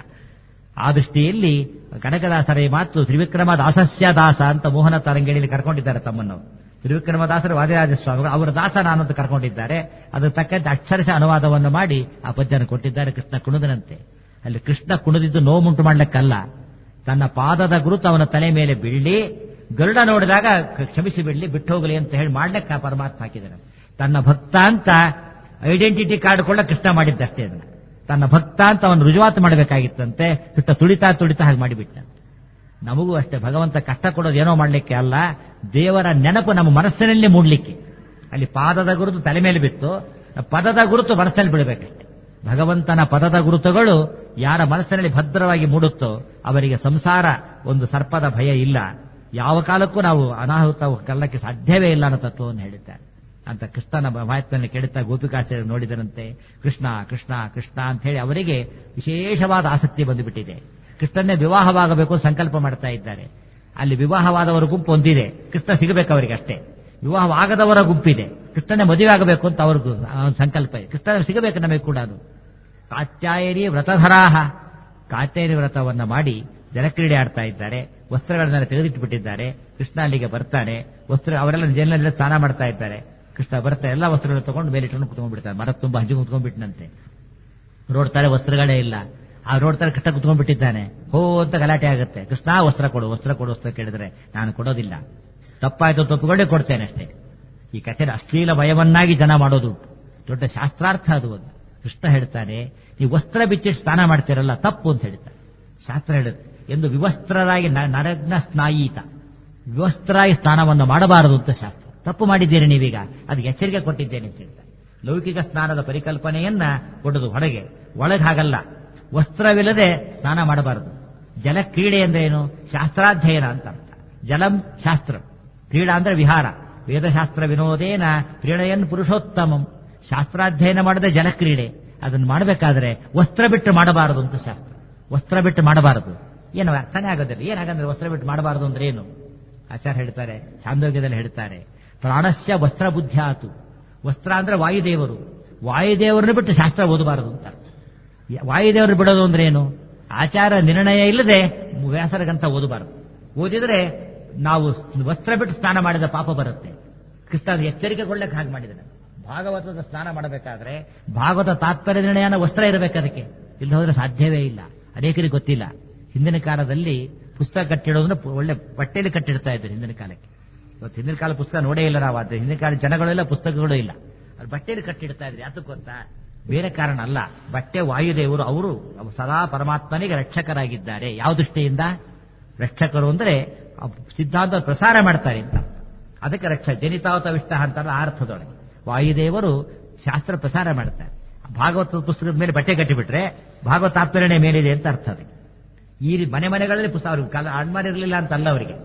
Speaker 1: ಆ ದೃಷ್ಟಿಯಲ್ಲಿ ಕನಕದಾಸರ ಈ ಮಾತು ತ್ರಿವಿಕ್ರಮ ದಾಸಸ್ಯ ದಾಸ ಅಂತ ಮೋಹನ ತರಂಗಿಣಿಯಲ್ಲಿ ಕರ್ಕೊಂಡಿದ್ದಾರೆ ತಮ್ಮನ್ನು ತ್ರಿವಿಕ್ರಮದಾಸರು ವಾದಿರಾಜ ಸ್ವಾಮಿಗಳು ಅವರ ದಾಸ ನಾನು ಅಂತ ಕರ್ಕೊಂಡಿದ್ದಾರೆ ಅದರ ತಕ್ಕಂತೆ ಅಕ್ಷರಶ ಅನುವಾದವನ್ನು ಮಾಡಿ ಆ ಪದ್ಯನ ಕೊಟ್ಟಿದ್ದಾರೆ ಕೃಷ್ಣ ಕುಣಿದನಂತೆ ಅಲ್ಲಿ ಕೃಷ್ಣ ಕುಣಿದಿದ್ದು ನೋವುಂಟು ಮಾಡ್ಲಿಕ್ಕಲ್ಲ ತನ್ನ ಪಾದದ ಗುರುತು ಅವನ ತಲೆ ಮೇಲೆ ಬೀಳಿ ಗರುಡ ನೋಡಿದಾಗ ಕ್ಷಮಿಸಿ ಬಿಡ್ಲಿ ಬಿಟ್ಟು ಹೋಗಲಿ ಅಂತ ಹೇಳಿ ಮಾಡ್ಲಿಕ್ಕೆ ಆ ಪರಮಾತ್ಮ ಹಾಕಿದ್ದಾನೆ ತನ್ನ ಭಕ್ತ ಅಂತ ಐಡೆಂಟಿಟಿ ಕಾರ್ಡ್ ಕೊಳ್ಳ ಕೃಷ್ಣ ಮಾಡಿದ್ದಷ್ಟೇ ಅದನ್ನ ತನ್ನ ಭಕ್ತ ಅಂತ ಅವನು ರುಜುವಾತು ಮಾಡಬೇಕಾಗಿತ್ತಂತೆ ಕೃಷ್ಣ ತುಳಿತಾ ತುಳಿತಾ ಹಾಗೆ ಮಾಡಿಬಿಟ್ಟ ನಮಗೂ ಅಷ್ಟೇ ಭಗವಂತ ಕಷ್ಟ ಕೊಡೋದು ಏನೋ ಮಾಡ್ಲಿಕ್ಕೆ ಅಲ್ಲ ದೇವರ ನೆನಪು ನಮ್ಮ ಮನಸ್ಸಿನಲ್ಲಿ ಮೂಡ್ಲಿಕ್ಕೆ ಅಲ್ಲಿ ಪಾದದ ಗುರುತು ತಲೆ ಮೇಲೆ ಬಿತ್ತು ಪದದ ಗುರುತು ಮನಸ್ಸಿನಲ್ಲಿ ಬಿಡಬೇಕಷ್ಟೆ ಭಗವಂತನ ಪದದ ಗುರುತುಗಳು ಯಾರ ಮನಸ್ಸಿನಲ್ಲಿ ಭದ್ರವಾಗಿ ಮೂಡುತ್ತೋ ಅವರಿಗೆ ಸಂಸಾರ ಒಂದು ಸರ್ಪದ ಭಯ ಇಲ್ಲ ಯಾವ ಕಾಲಕ್ಕೂ ನಾವು ಅನಾಹುತ ಕಳ್ಳಕ್ಕೆ ಸಾಧ್ಯವೇ ಇಲ್ಲ ಅನ್ನೋ ತತ್ವವನ್ನು ಹೇಳಿದ್ದಾರೆ ಅಂತ ಕೃಷ್ಣನ ಮಹಾತ್ಮನ ಕೇಳುತ್ತಾ ಗೋಪಿಕಾಚಾರ್ಯ ನೋಡಿದರಂತೆ ಕೃಷ್ಣ ಕೃಷ್ಣ ಕೃಷ್ಣ ಅಂತ ಹೇಳಿ ಅವರಿಗೆ ವಿಶೇಷವಾದ ಆಸಕ್ತಿ ಬಂದುಬಿಟ್ಟಿದೆ ಕೃಷ್ಣನ್ನೇ ವಿವಾಹವಾಗಬೇಕು ಸಂಕಲ್ಪ ಮಾಡ್ತಾ ಇದ್ದಾರೆ ಅಲ್ಲಿ ವಿವಾಹವಾದವರ ಗುಂಪು ಒಂದಿದೆ ಕೃಷ್ಣ ಸಿಗಬೇಕು ಅವರಿಗೆ ಅಷ್ಟೇ ವಿವಾಹವಾಗದವರ ಗುಂಪಿದೆ ಕೃಷ್ಣನೇ ಮದುವೆ ಆಗಬೇಕು ಅಂತ ಅವ್ರಿಗೂ ಸಂಕಲ್ಪ ಇದೆ ಕೃಷ್ಣ ಸಿಗಬೇಕು ನಮಗೆ ಕೂಡ ಅದು ಕಾತ್ಯಾಯನಿ ವ್ರತಧರಾಹ ಕಾತ್ಯಾಯನಿ ವ್ರತವನ್ನ ಮಾಡಿ ಜಲಕ್ರೀಡೆ ಆಡ್ತಾ ಇದ್ದಾರೆ ವಸ್ತ್ರಗಳನ್ನೆಲ್ಲ ತೆಗೆದಿಟ್ಟುಬಿಟ್ಟಿದ್ದಾರೆ ಕೃಷ್ಣ ಅಲ್ಲಿಗೆ ಬರ್ತಾನೆ ವಸ್ತ್ರ ಅವರೆಲ್ಲ ಜೈಲಿನಲ್ಲಿ ಸ್ನಾನ ಮಾಡ್ತಾ ಇದ್ದಾರೆ ಕೃಷ್ಣ ಬರ್ತಾರೆ ಎಲ್ಲ ವಸ್ತ್ರಗಳು ತಗೊಂಡು ಮೇಲೆ ಇಟ್ಕೊಂಡು ಕುತ್ಕೊಂಡ್ಬಿಡ್ತಾರೆ ಮರ ತುಂಬ ಹಂಚಿ ಕುತ್ಕೊಂಡ್ಬಿಟ್ಟನಂತೆ ನೋಡ್ತಾರೆ ವಸ್ತ್ರಗಳೇ ಇಲ್ಲ ಆ ನೋಡ್ತಾರೆ ಕೃಷ್ಣ ಕುತ್ಕೊಂಡ್ಬಿಟ್ಟಿದ್ದಾನೆ ಹೋ ಅಂತ ಗಲಾಟೆ ಆಗುತ್ತೆ ಕೃಷ್ಣ ವಸ್ತ್ರ ಕೊಡು ವಸ್ತ್ರ ಕೊಡು ವಸ್ತ್ರ ಕೇಳಿದ್ರೆ ನಾನು ಕೊಡೋದಿಲ್ಲ ತಪ್ಪಾಯ್ತು ತಪ್ಪುಗಳೇ ಕೊಡ್ತೇನೆ ಅಷ್ಟೇ ಈ ಕಥೆ ಅಶ್ಲೀಲ ಭಯವನ್ನಾಗಿ ಜನ ಮಾಡೋದು ದೊಡ್ಡ ಶಾಸ್ತ್ರಾರ್ಥ ಅದು ಒಂದು ಕೃಷ್ಣ ಹೇಳ್ತಾನೆ ನೀವು ವಸ್ತ್ರ ಬಿಚ್ಚಿಟ್ಟು ಸ್ನಾನ ಮಾಡ್ತೀರಲ್ಲ ತಪ್ಪು ಅಂತ ಹೇಳ್ತಾರೆ ಶಾಸ್ತ್ರ ಹೇಳುತ್ತೆ ಎಂದು ವಿವಸ್ತ್ರರಾಗಿ ನರಗ್ನ ಸ್ನಾಯೀತ ವಿವಸ್ತ್ರಾಗಿ ಸ್ನಾನವನ್ನು ಮಾಡಬಾರದು ಅಂತ ಶಾಸ್ತ್ರ ತಪ್ಪು ಮಾಡಿದ್ದೀರಿ ನೀವೀಗ ಅದಕ್ಕೆ ಎಚ್ಚರಿಕೆ ಕೊಟ್ಟಿದ್ದೇನೆ ಅಂತ ಹೇಳ್ತಾರೆ ಲೌಕಿಕ ಸ್ನಾನದ ಪರಿಕಲ್ಪನೆಯನ್ನ ಕೊಡೋದು ಹೊರಗೆ ಒಳಗೆ ಹಾಗಲ್ಲ ವಸ್ತ್ರವಿಲ್ಲದೆ ಸ್ನಾನ ಮಾಡಬಾರದು ಜಲ ಕ್ರೀಡೆ ಅಂದ್ರೆ ಏನು ಶಾಸ್ತ್ರಾಧ್ಯಯನ ಅಂತ ಅರ್ಥ ಜಲಂ ಶಾಸ್ತ್ರ ಕ್ರೀಡಾ ಅಂದ್ರೆ ವಿಹಾರ ವೇದಶಾಸ್ತ್ರ ವಿನೋದೇನ ಕ್ರೀಡೆಯನ್ ಪುರುಷೋತ್ತಮಂ ಶಾಸ್ತ್ರಾಧ್ಯಯನ ಮಾಡದೆ ಜಲಕ್ರೀಡೆ ಅದನ್ನು ಮಾಡಬೇಕಾದ್ರೆ ವಸ್ತ್ರ ಬಿಟ್ಟು ಮಾಡಬಾರದು ಅಂತ ಶಾಸ್ತ್ರ ವಸ್ತ್ರ ಬಿಟ್ಟು ಮಾಡಬಾರದು ಏನು ಅರ್ಥನೇ ಆಗೋದಿಲ್ಲ ಏನಾಗಂದ್ರೆ ವಸ್ತ್ರ ಬಿಟ್ಟು ಮಾಡಬಾರದು ಅಂದ್ರೆ ಏನು ಆಚಾರ್ಯ ಹೇಳ್ತಾರೆ ಚಾಂದೋಗ್ಯದಲ್ಲಿ ಹೇಳ್ತಾರೆ ಪ್ರಾಣಸ್ಯ ವಸ್ತ್ರ ಬುದ್ಧ್ಯಾತು ವಸ್ತ್ರ ಅಂದ್ರೆ ವಾಯುದೇವರು ವಾಯುದೇವರನ್ನು ಬಿಟ್ಟು ಶಾಸ್ತ್ರ ಓದಬಾರದು ಅಂತ ಅರ್ಥ ವಾಯುದೇವರು ಬಿಡೋದು ಅಂದ್ರೆ ಏನು ಆಚಾರ ನಿರ್ಣಯ ಇಲ್ಲದೆ ವ್ಯಾಸರಗಂತ ಓದಬಾರದು ಓದಿದ್ರೆ ನಾವು ವಸ್ತ್ರ ಬಿಟ್ಟು ಸ್ನಾನ ಮಾಡಿದ ಪಾಪ ಬರುತ್ತೆ ಕೃಷ್ಣ ಅದು ಎಚ್ಚರಿಕೆಗೊಳ್ಳಕ್ಕೆ ಹಾಗೆ ಮಾಡಿದ್ದಾನೆ ಭಾಗವತದ ಸ್ನಾನ ಮಾಡಬೇಕಾದ್ರೆ ಭಾಗವತ ತಾತ್ಪರ್ಯ ನಿರ್ಣಯನ ವಸ್ತ್ರ ಇರಬೇಕು ಅದಕ್ಕೆ ಇಲ್ಲಿ ಹೋದ್ರೆ ಸಾಧ್ಯವೇ ಇಲ್ಲ ಅನೇಕರಿಗೆ ಗೊತ್ತಿಲ್ಲ ಹಿಂದಿನ ಕಾಲದಲ್ಲಿ ಪುಸ್ತಕ ಕಟ್ಟಿಡೋದನ್ನ ಒಳ್ಳೆ ಬಟ್ಟೆಯಲ್ಲಿ ಕಟ್ಟಿಡ್ತಾ ಇದ್ರು ಹಿಂದಿನ ಕಾಲಕ್ಕೆ ಇವತ್ತು ಹಿಂದಿನ ಕಾಲ ಪುಸ್ತಕ ನೋಡೇ ಇಲ್ಲ ನಾವು ಆದ್ರೆ ಹಿಂದಿನ ಕಾಲ ಜನಗಳೆಲ್ಲ ಪುಸ್ತಕಗಳು ಇಲ್ಲ ಅದು ಬಟ್ಟೆಯಲ್ಲಿ ಕಟ್ಟಿಡ್ತಾ ಇದ್ರು ಯಾತಕ್ಕೆ ಗೊತ್ತಾ ಬೇರೆ ಕಾರಣ ಅಲ್ಲ ಬಟ್ಟೆ ವಾಯುದೇವರು ಅವರು ಸದಾ ಪರಮಾತ್ಮನಿಗೆ ರಕ್ಷಕರಾಗಿದ್ದಾರೆ ಯಾವ ದೃಷ್ಟಿಯಿಂದ ರಕ್ಷಕರು ಅಂದ್ರೆ ಸಿದ್ಧಾಂತ ಪ್ರಸಾರ ಮಾಡ್ತಾರೆ ಅಂತ ಅದಕ್ಕೆ ರಕ್ಷ ಜನಿತಾವತ ವಿಷ್ಟ ಅಂತಾರ ಆ ಅರ್ಥದೊಳಗೆ ವಾಯುದೇವರು ಶಾಸ್ತ್ರ ಪ್ರಸಾರ ಮಾಡ್ತಾರೆ ಭಾಗವತ ಪುಸ್ತಕದ ಮೇಲೆ ಬಟ್ಟೆ ಕಟ್ಟಿಬಿಟ್ರೆ ಭಾಗವತ ತಾತ್ಪರ್ಯಣೆ ಮೇಲಿದೆ ಅಂತ ಅರ್ಥ ಅದಕ್ಕೆ ಈ ಮನೆ ಮನೆಗಳಲ್ಲಿ ಪುಸ್ತಕ ಅವ್ರಿಗೆ ಕಾಲ ಅಣ್ಮಾರ ಇರಲಿಲ್ಲ ಅಂತಲ್ಲ ಅವರಿಗೆ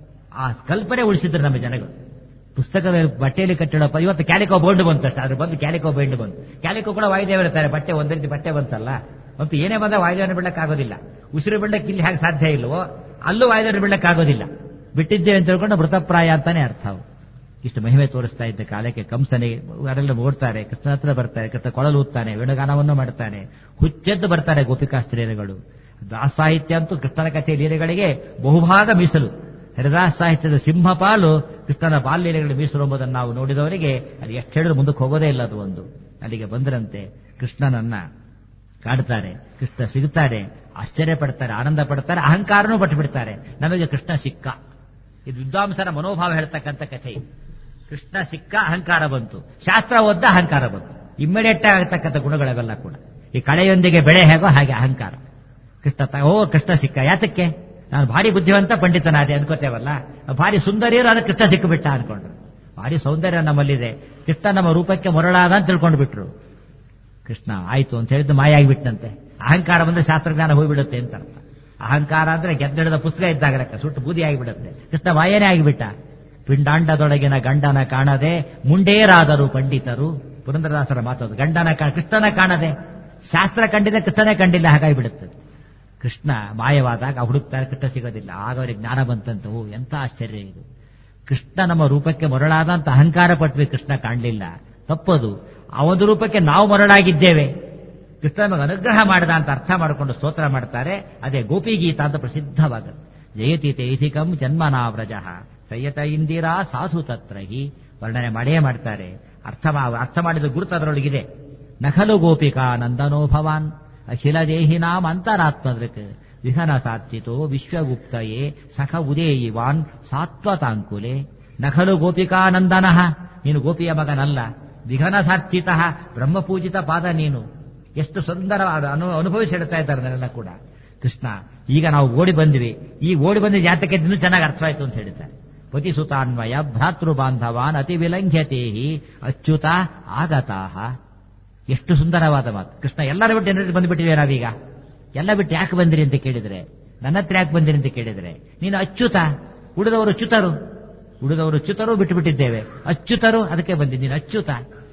Speaker 1: ಆ ಕಲ್ಪನೆ ಉಳಿಸಿದ್ರು ನಮ್ಮ ಜನಗಳು ಪುಸ್ತಕದ ಬಟ್ಟೆಯಲ್ಲಿ ಕಟ್ಟಿಡಪ್ಪ ಇವತ್ತು ಕ್ಯಾಲಿಕೋ ಬೋರ್ಡ್ ಬಂತು ಅಷ್ಟೇ ಅದ್ರ ಬಂದು ಕ್ಯಾಲಿಕೋ ಬೈಂಡ್ ಬಂತು ಕ್ಯಾಲಿಕೋ ಕೂಡ ವಾಯುದೇವ ಇರ್ತಾರೆ ಬಟ್ಟೆ ಒಂದ್ ರೀತಿ ಬಟ್ಟೆ ಬಂತಲ್ಲ ಮತ್ತು ಏನೇ ಬಂದ ವಾಯುದೇವನ ಬಿಡಕ್ಕೆ ಆಗೋದಿಲ್ಲ ಉಸಿರು ಬಿಡಕ್ಕೆ ಇಲ್ಲಿ ಹೇಗೆ ಸಾಧ್ಯ ಇಲ್ವೋ ಅಲ್ಲೂ ವಾಯುದೇವನ ಬಿಡಕ್ಕೆ ಆಗೋದಿಲ್ಲ ಬಿಟ್ಟಿದ್ದೇವೆ ಅಂತ ಹೇಳ್ಕೊಂಡು ಮೃತಪ್ರಾಯ ಅಂತಾನೆ ಅರ್ಥ ಅವು ಇಷ್ಟು ಮಹಿಮೆ ತೋರಿಸ್ತಾ ಇದ್ದ ಕಾಲಕ್ಕೆ ಕಂಸನೆ ಯಾರೆಲ್ಲ ಓಡ್ತಾರೆ ಕೃಷ್ಣ ಹತ್ರ ಬರ್ತಾರೆ ಕೃಷ್ಣ ಕೊಳಲು ಊದ್ತಾನೆ ವೇಣುಗಾನವನ್ನು ಮಾಡ್ತಾನೆ ಹುಚ್ಚೆದ್ದು ಬರ್ತಾರೆ ಗೋಪಿಕಾಸ್ತ್ರೀಯರುಗಳು ದಾಸ ಸಾಹಿತ್ಯ ಅಂತೂ ಕೃಷ್ಣನ ಕಥೆ ಲೀಲೆಗಳಿಗೆ ಬಹುಭಾಗ ಮೀಸಲು ಹರಿದಾಸ ಸಾಹಿತ್ಯದ ಸಿಂಹಪಾಲು ಕೃಷ್ಣನ ಬಾಲ್ಯಲೆಗಳು ಮೀಸಲು ಎಂಬುದನ್ನು ನಾವು ನೋಡಿದವರಿಗೆ ಅದು ಎಷ್ಟು ಹೇಳಿದ್ರು ಮುಂದಕ್ಕೆ ಹೋಗೋದೇ ಇಲ್ಲ ಅದು ಒಂದು ಅಲ್ಲಿಗೆ ಬಂದರಂತೆ ಕೃಷ್ಣನನ್ನ ಕಾಡ್ತಾರೆ ಕೃಷ್ಣ ಸಿಗುತ್ತಾರೆ ಆಶ್ಚರ್ಯ ಪಡ್ತಾರೆ ಆನಂದ ಪಡ್ತಾರೆ ಅಹಂಕಾರನೂ ಪಟ್ಟು ಬಿಡ್ತಾರೆ ನಮಗೆ ಕೃಷ್ಣ ಸಿಕ್ಕ ಇದು ವಿದ್ವಾಂಸರ ಮನೋಭಾವ ಹೇಳ್ತಕ್ಕಂಥ ಕಥೆ ಇದು ಕೃಷ್ಣ ಸಿಕ್ಕ ಅಹಂಕಾರ ಬಂತು ಶಾಸ್ತ್ರ ಓದ್ದ ಅಹಂಕಾರ ಬಂತು ಇಮ್ಮಿಡಿಯೇಟ್ ಆಗತಕ್ಕಂಥ ಗುಣಗಳವೆಲ್ಲ ಕೂಡ ಈ ಕಳೆಯೊಂದಿಗೆ ಬೆಳೆ ಹೇಗೋ ಹಾಗೆ ಅಹಂಕಾರ ಕೃಷ್ಣ ತ- ಓ ಕೃಷ್ಣ ಸಿಕ್ಕ ಯಾತಕ್ಕೆ ನಾನು ಭಾರಿ ಬುದ್ಧಿವಂತ ಪಂಡಿತನಾದೆ ಅನ್ಕೋತೇವಲ್ಲ ಭಾರಿ ಸುಂದರಿಯರು ಅದಕ್ಕೆ ಕೃಷ್ಣ ಸಿಕ್ಕಿಬಿಟ್ಟ ಅನ್ಕೊಂಡ್ರು ಭಾರಿ ಸೌಂದರ್ಯ ನಮ್ಮಲ್ಲಿದೆ ಕೃಷ್ಣ ನಮ್ಮ ರೂಪಕ್ಕೆ ಮೊರಳಾದ ಅಂತ ತಿಳ್ಕೊಂಡು ಬಿಟ್ರು ಕೃಷ್ಣ ಆಯ್ತು ಅಂತ ಹೇಳಿದ್ದು ಮಾಯ ಆಗಿಬಿಟ್ಟಂತೆ ಅಹಂಕಾರ ಬಂದ್ರೆ ಶಾಸ್ತ್ರಜ್ಞಾನ ಹೋಗ್ಬಿಡುತ್ತೆ ಅಂತ ಅರ್ಥ ಅಹಂಕಾರ ಅಂದ್ರೆ ಗೆದ್ದಿಡದ ಪುಸ್ತಕ ಇದ್ದಾಗ ಲೆಕ್ಕ ಸುಟ್ಟು ಬೂದಿ ಆಗಿಬಿಡುತ್ತೆ ಕೃಷ್ಣ ಮಾಯನೇ ಆಗಿಬಿಟ್ಟ ಪಿಂಡಾಂಡದೊಳಗಿನ ಗಂಡನ ಕಾಣದೆ ಮುಂಡೇರಾದರು ಪಂಡಿತರು ಪುರಂದರದಾಸರ ಮಾತದು ಗಂಡನ ಕಾ- ಕೃಷ್ಣನ ಕಾಣದೆ ಶಾಸ್ತ್ರ ಕಂಡಿದೆ ಕೃಷ್ಣನೇ ಕಂಡಿಲ್ಲ ಹಾಗಾಗಿ ಬಿಡುತ್ತೆ ಕೃಷ್ಣ ಮಾಯವಾದಾಗ ಹುಡುಕ್ತಾರೆ ಕೃಷ್ಣ ಸಿಗೋದಿಲ್ಲ ಆಗ ಅವರಿಗೆ ಜ್ಞಾನ ಬಂತಂತ ಓ ಎಂತ ಆಶ್ಚರ್ಯ ಇದು ಕೃಷ್ಣ ನಮ್ಮ ರೂಪಕ್ಕೆ ಮರಳಾದಂತ ಅಹಂಕಾರ ಪಟ್ವಿ ಕೃಷ್ಣ ಕಾಣಲಿಲ್ಲ ತಪ್ಪದು ಅವನ ರೂಪಕ್ಕೆ ನಾವು ಮರಳಾಗಿದ್ದೇವೆ ಕೃಷ್ಣ ನಮಗೆ ಅನುಗ್ರಹ ಮಾಡಿದ ಅಂತ ಅರ್ಥ ಮಾಡಿಕೊಂಡು ಸ್ತೋತ್ರ ಮಾಡ್ತಾರೆ ಅದೇ ಗೋಪಿಗೀತ ಅಂತ ಪ್ರಸಿದ್ಧವಾಗುತ್ತೆ ಜಯತಿ ತೈಥಿಕಂ ಜನ್ಮನಾವ್ರಜ ಸಂಯತ ಇಂದಿರಾ ಸಾಧು ತತ್ರ ಹಿ ವರ್ಣನೆ ಮಾಡೇ ಮಾಡ್ತಾರೆ ಅರ್ಥ ಮಾ- ಅರ್ಥ ಮಾಡಿದ ಗುರುತು ಅದರೊಳಗಿದೆ ನಖಲು ಗೋಪಿಕಾ ನಂದನೋ ಭವಾನ್ ಅಖಿಲ ದೇಹಿನಾಂ ಅಂತರಾತ್ಮದೃಕ್ ವಿಹನ ಸಾತ್ವಿತೋ ವಿಶ್ವಗುಪ್ತಯೇ ಸಖ ಉದೇಯಿವಾನ್ ಸಾತ್ವತಾಂಕುಲೆ ನಖಲು ಗೋಪಿಕಾನಂದನ ನೀನು ಗೋಪಿಯ ಮಗನಲ್ಲ ವಿಘನ ಸಾರ್ಥಿತ ಬ್ರಹ್ಮಪೂಜಿತ ಪಾದ ನೀನು ಎಷ್ಟು ಸುಂದರವಾದ ಅನು ಅನುಭವಿಸಿ ಹೇಳ್ತಾ ಇದ್ದಾರೆ ಅದನ್ನೆಲ್ಲ ಕೂಡ ಕೃಷ್ಣ ಈಗ ನಾವು ಓಡಿ ಬಂದ್ವಿ ಈ ಓಡಿ ಬಂದಿದ್ದು ಯಾತಕ್ಕೆ ಇನ್ನೂ ಚೆನ್ನಾಗಿ ಅರ್ಥವಾಯ್ತು ಅಂತ ಹೇಳ್ತಾರೆ ಪತಿಸುತಾನ್ವಯ ಭ್ರಾತೃ ಬಾಂಧವಾನ್ ಅತಿ ವಿಲಂಘ್ಯತೇಹಿ ಅಚ್ಯುತ ಆಗತಾಹ ಎಷ್ಟು ಸುಂದರವಾದ ಮಾತು ಕೃಷ್ಣ ಎಲ್ಲರ ಬಿಟ್ಟು ಏನಾದ್ರು ಬಂದ್ಬಿಟ್ಟಿವೆ ನಾವೀಗ ಎಲ್ಲ ಬಿಟ್ಟು ಯಾಕೆ ಬಂದಿರಿ ಅಂತ ಕೇಳಿದ್ರೆ ನನ್ನ ಹತ್ರ ಯಾಕೆ ಬಂದಿರಿ ಅಂತ ಕೇಳಿದ್ರೆ ನೀನು ಅಚ್ಯುತ ಉಳಿದವರು ಚ್ಯುತರು ಉಳಿದವರು ಚ್ಯುತರು ಬಿಟ್ಟು ಬಿಟ್ಟಿದ್ದೇವೆ ಅಚ್ಯುತರು ಅದಕ್ಕೆ ಬಂದಿದ್ದೀನಿ ಅಚ್ಯುತ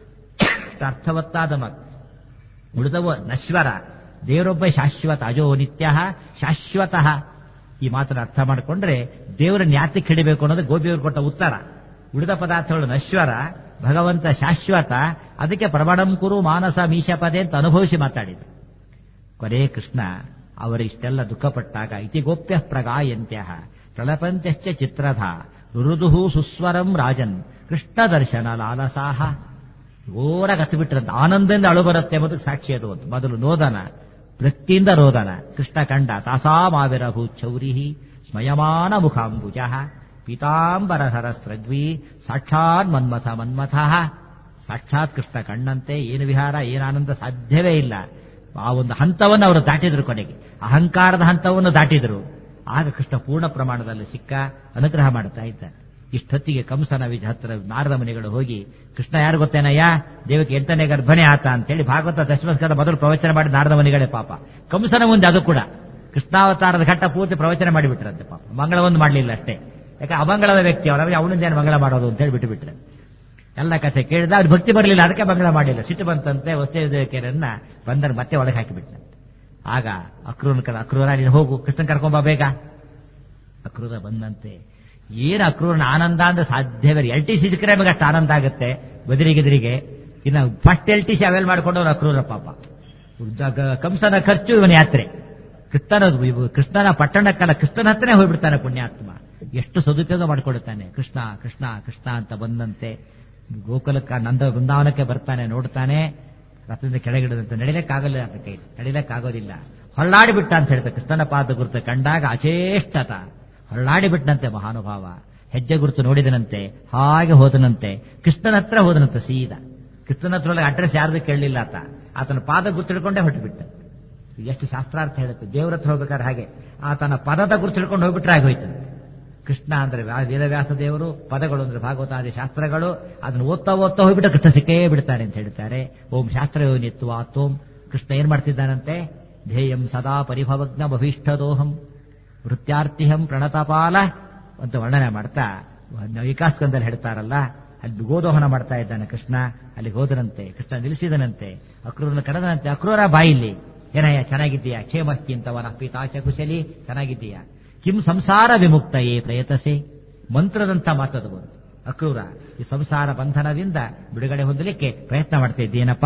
Speaker 1: ಎಷ್ಟು ಅರ್ಥವತ್ತಾದ ಮಾತು ಉಳಿದವ ನಶ್ವರ ದೇವರೊಬ್ಬ ಶಾಶ್ವತ ಅಜೋ ನಿತ್ಯ ಶಾಶ್ವತಃ ಈ ಮಾತನ್ನು ಅರ್ಥ ಮಾಡಿಕೊಂಡ್ರೆ ದೇವರನ್ನ ಯಾತಕ್ಕೆ ಹಿಡಿಬೇಕು ಅನ್ನೋದು ಗೋಪಿಯವರು ಕೊಟ್ಟ ಉತ್ತರ ಉಳಿದ ಪದಾರ್ಥಗಳು ನಶ್ವರ ಭಗವಂತ ಶಾಶ್ವತ ಅದಕ್ಕೆ ಪ್ರಮಾಣಂ ಕುರು ಮಾನಸ ಮೀಶಪದೆ ಅಂತ ಅನುಭವಿಸಿ ಮಾತಾಡಿದ್ರು ಕೊನೆ ಕೃಷ್ಣ ಅವರು ಇಷ್ಟೆಲ್ಲ ದುಃಖಪಟ್ಟಾಗ ಇತಿ ಗೋಪ್ಯ ಪ್ರಗಾಯಂತ್ಯ ಪ್ರಲಪಂತ್ಯಶ್ಚ ಚಿತ್ರಧ ಮೃದುಹು ಸುಸ್ವರಂ ರಾಜನ್ ಕೃಷ್ಣ ದರ್ಶನ ಲಾಲಸಾಹ ಓರ ಬಿಟ್ರಂತ ಆನಂದದಿಂದ ಅಳು ಬರುತ್ತೆ ಎಂಬುದಕ್ಕೆ ಸಾಕ್ಷಿ ಅದು ಒಂದು ಮೊದಲು ನೋದನ ವೃತ್ತಿಯಿಂದ ರೋದನ ಕೃಷ್ಣ ಕಂಡ ತಾಸಾಮಾವಿರಭೂ ಚೌರಿಹಿ ಸ್ಮಯಮಾನ ಮುಖಾಂಬುಜ ಪೀತಾಂಬರಧರ ಸ್ರಗ್ವಿ ಸಾಕ್ಷಾತ್ ಮನ್ಮಥ ಮನ್ಮಥ ಸಾಕ್ಷಾತ್ ಕೃಷ್ಣ ಕಣ್ಣಂತೆ ಏನು ವಿಹಾರ ಏನು ಆನಂದ ಸಾಧ್ಯವೇ ಇಲ್ಲ ಆ ಒಂದು ಹಂತವನ್ನು ಅವರು ದಾಟಿದ್ರು ಕೊನೆಗೆ ಅಹಂಕಾರದ ಹಂತವನ್ನು ದಾಟಿದ್ರು ಆಗ ಕೃಷ್ಣ ಪೂರ್ಣ ಪ್ರಮಾಣದಲ್ಲಿ ಸಿಕ್ಕ ಅನುಗ್ರಹ ಮಾಡ್ತಾ ಇದ್ದಾನೆ ಇಷ್ಟೊತ್ತಿಗೆ ಕಂಸನ ವಿಜ ಹತ್ರ ನಾರದ ಮುನಿಗಳು ಹೋಗಿ ಕೃಷ್ಣ ಯಾರು ಗೊತ್ತೇನಯ್ಯ ದೇವಕ್ಕೆ ಎಂಟನೇ ಗರ್ಭನೇ ಆತ ಅಂತೇಳಿ ಭಾಗವತ ದಶಮಸ್ಕರದ ಮೊದಲು ಪ್ರವಚನ ಮಾಡಿ ನಾರದ ಮುನಿಗಳೇ ಪಾಪ ಕಂಸನ ಮುಂದೆ ಅದು ಕೂಡ ಕೃಷ್ಣಾವತಾರದ ಘಟ್ಟ ಪೂರ್ತಿ ಪ್ರವಚನ ಮಾಡಿಬಿಟ್ರಂತೆ ಪಾಪ ಮಂಗಳವನ್ನು ಮಾಡಲಿಲ್ಲ ಅಷ್ಟೇ ಯಾಕೆ ಅಮಂಗಳದ ವ್ಯಕ್ತಿ ಅವರ ಅವನಿಂದ ಏನು ಮಂಗಳ ಮಾಡೋದು ಅಂತ ಹೇಳಿ ಬಿಟ್ಟು ಬಿಟ್ರೆ ಎಲ್ಲ ಕಥೆ ಕೇಳಿದ ಅವ್ರು ಭಕ್ತಿ ಬರಲಿಲ್ಲ ಅದಕ್ಕೆ ಮಂಗಳ ಮಾಡಲಿಲ್ಲ ಸಿಟ್ಟು ಬಂತಂತೆ ವಸ್ತುದೇವಕಿಯರನ್ನ ಬಂದರೆ ಮತ್ತೆ ಒಳಗೆ ಹಾಕಿಬಿಟ್ಟ ಆಗ ಅಕ್ರೂರ ಕಡೆ ಅಕ್ರೂರ ನೀನು ಹೋಗು ಕೃಷ್ಣನ್ ಕರ್ಕೊಂಬ ಬೇಗ ಅಕ್ರೂರ ಬಂದಂತೆ ಏನು ಅಕ್ರೂರನ ಆನಂದ ಅಂದ್ರೆ ಸಾಧ್ಯವೇ ಎಲ್ ಟಿ ಸಿ ಸಿಕ್ಕರೆ ನಮಗೆ ಅಷ್ಟು ಆನಂದ ಆಗುತ್ತೆ ಬದಿರಿಗೆದಿರಿಗೆ ಇನ್ನು ಫಸ್ಟ್ ಎಲ್ ಟಿ ಸಿ ಅವೆಲ್ ಮಾಡ್ಕೊಂಡವ್ರು ಅಕ್ರೂರ ಪಾಪ ಉದ್ದ- ಕಂಸನ ಖರ್ಚು ಇವನ ಯಾತ್ರೆ ಕೃಷ್ಣನ ಕೃಷ್ಣನ ಪಟ್ಟಣಕ್ಕಲ್ಲ ಕೃಷ್ಣನ ಹತ್ರನೇ ಹೋಗ್ಬಿಡ್ತಾನೆ ಪುಣ್ಯಾತ್ಮ ಎಷ್ಟು ಸದುಪಯೋಗ ಮಾಡ್ಕೊಳ್ತಾನೆ ಕೃಷ್ಣ ಕೃಷ್ಣ ಕೃಷ್ಣ ಅಂತ ಬಂದಂತೆ ಗೋಕುಲಕ್ಕ ನಂದ ಬೃಂದಾವನಕ್ಕೆ ಬರ್ತಾನೆ ನೋಡ್ತಾನೆ ರಥದಿಂದ ಕೆಳಗಿಡದಂತೆ ನಡಿಲಕ್ಕಾಗಲ್ಲ ಅಂತ ಕೈ ನಡಿಲಕ್ಕಾಗೋದಿಲ್ಲ ಹೊಳ್ಳಾಡಿ ಬಿಟ್ಟ ಅಂತ ಹೇಳ್ತಾರೆ ಕೃಷ್ಣನ ಪಾದ ಗುರುತು ಕಂಡಾಗ ಅಚೇಷ್ಟತ ಹೊಳ್ಳಾಡಿ ಬಿಟ್ಟಂತೆ ಮಹಾನುಭಾವ ಹೆಜ್ಜೆ ಗುರುತು ನೋಡಿದನಂತೆ ಹಾಗೆ ಹೋದನಂತೆ ಕೃಷ್ಣನ ಹತ್ರ ಹೋದನಂತೆ ಸೀದಾ ಕೃಷ್ಣನ ಹತ್ರ ಒಳಗೆ ಅಡ್ರೆಸ್ ಯಾರ್ದು ಕೇಳಲಿಲ್ಲ ಆತ ಆತನ ಪಾದ ಗುರ್ತಿಡ್ಕೊಂಡೇ ಹೊರಟುಬಿಟ್ಟ ಎಷ್ಟು ಶಾಸ್ತ್ರಾರ್ಥ ಹೇಳುತ್ತೆ ದೇವ್ರ ಹತ್ರ ಹೋಗ್ಬೇಕಾದ್ರೆ ಹಾಗೆ ಆತನ ಪದದ ಗುರುತು ಹಿಡ್ಕೊಂಡು ಹೋಗ್ಬಿಟ್ರೆ ಆಗೋಯ್ತಂತೆ ಕೃಷ್ಣ ಅಂದ್ರೆ ವ್ಯಾ- ವೇದವ್ಯಾಸ ದೇವರು ಪದಗಳು ಅಂದ್ರೆ ಭಾಗವತಾದಿ ಶಾಸ್ತ್ರಗಳು ಅದನ್ನು ಓದ್ತಾ ಓದ್ತಾ ಹೋಗ್ಬಿಟ್ಟು ಕೃಷ್ಣ ಸಿಕ್ಕೇ ಬಿಡ್ತಾನೆ ಅಂತ ಹೇಳ್ತಾರೆ ಓಂ ಶಾಸ್ತ್ರ ಯೋನಿತ್ವ ಓಂ ಕೃಷ್ಣ ಏನ್ ಮಾಡ್ತಿದ್ದಾನಂತೆ ಧ್ಯೇಯಂ ಸದಾ ಪರಿಭವಜ್ಞ ಭವಿಷ್ಠದೋಹಂ ವೃತ್ಯಾರ್ಥಿಹಂ ಪ್ರಣತಪಾಲ ಅಂತ ವರ್ಣನೆ ಮಾಡ್ತಾ ವಿಕಾಸಕಂದಲ್ಲಿ ಹೇಳ್ತಾರಲ್ಲ ಅಲ್ಲಿ ಗೋದೋಹನ ಮಾಡ್ತಾ ಇದ್ದಾನೆ ಕೃಷ್ಣ ಅಲ್ಲಿಗೆ ಹೋದನಂತೆ ಕೃಷ್ಣ ನಿಲ್ಲಿಸಿದನಂತೆ ಅಕ್ರೂರನ ಕರೆದನಂತೆ ಅಕ್ರೂರ ಬಾಯಿಲಿ ಏನಯ್ಯ ಚೆನ್ನಾಗಿದ್ದೀಯಾ ಕ್ಷೇಮಕ್ಕಿಂತವನ ಪಿತಾಚ ಕುಶಲಿ ಚೆನ್ನಾಗಿದ್ದೀಯಾ ಕಿಂ ಸಂಸಾರ ವಿಮುಕ್ತಯೇ ಪ್ರಯತಸೆ ಮಂತ್ರದಂತ ಮಾತದು ಬಂತು ಅಕ್ರೂರ ಈ ಸಂಸಾರ ಬಂಧನದಿಂದ ಬಿಡುಗಡೆ ಹೊಂದಲಿಕ್ಕೆ ಪ್ರಯತ್ನ ಮಾಡ್ತಾ ಇದ್ದೀನಪ್ಪ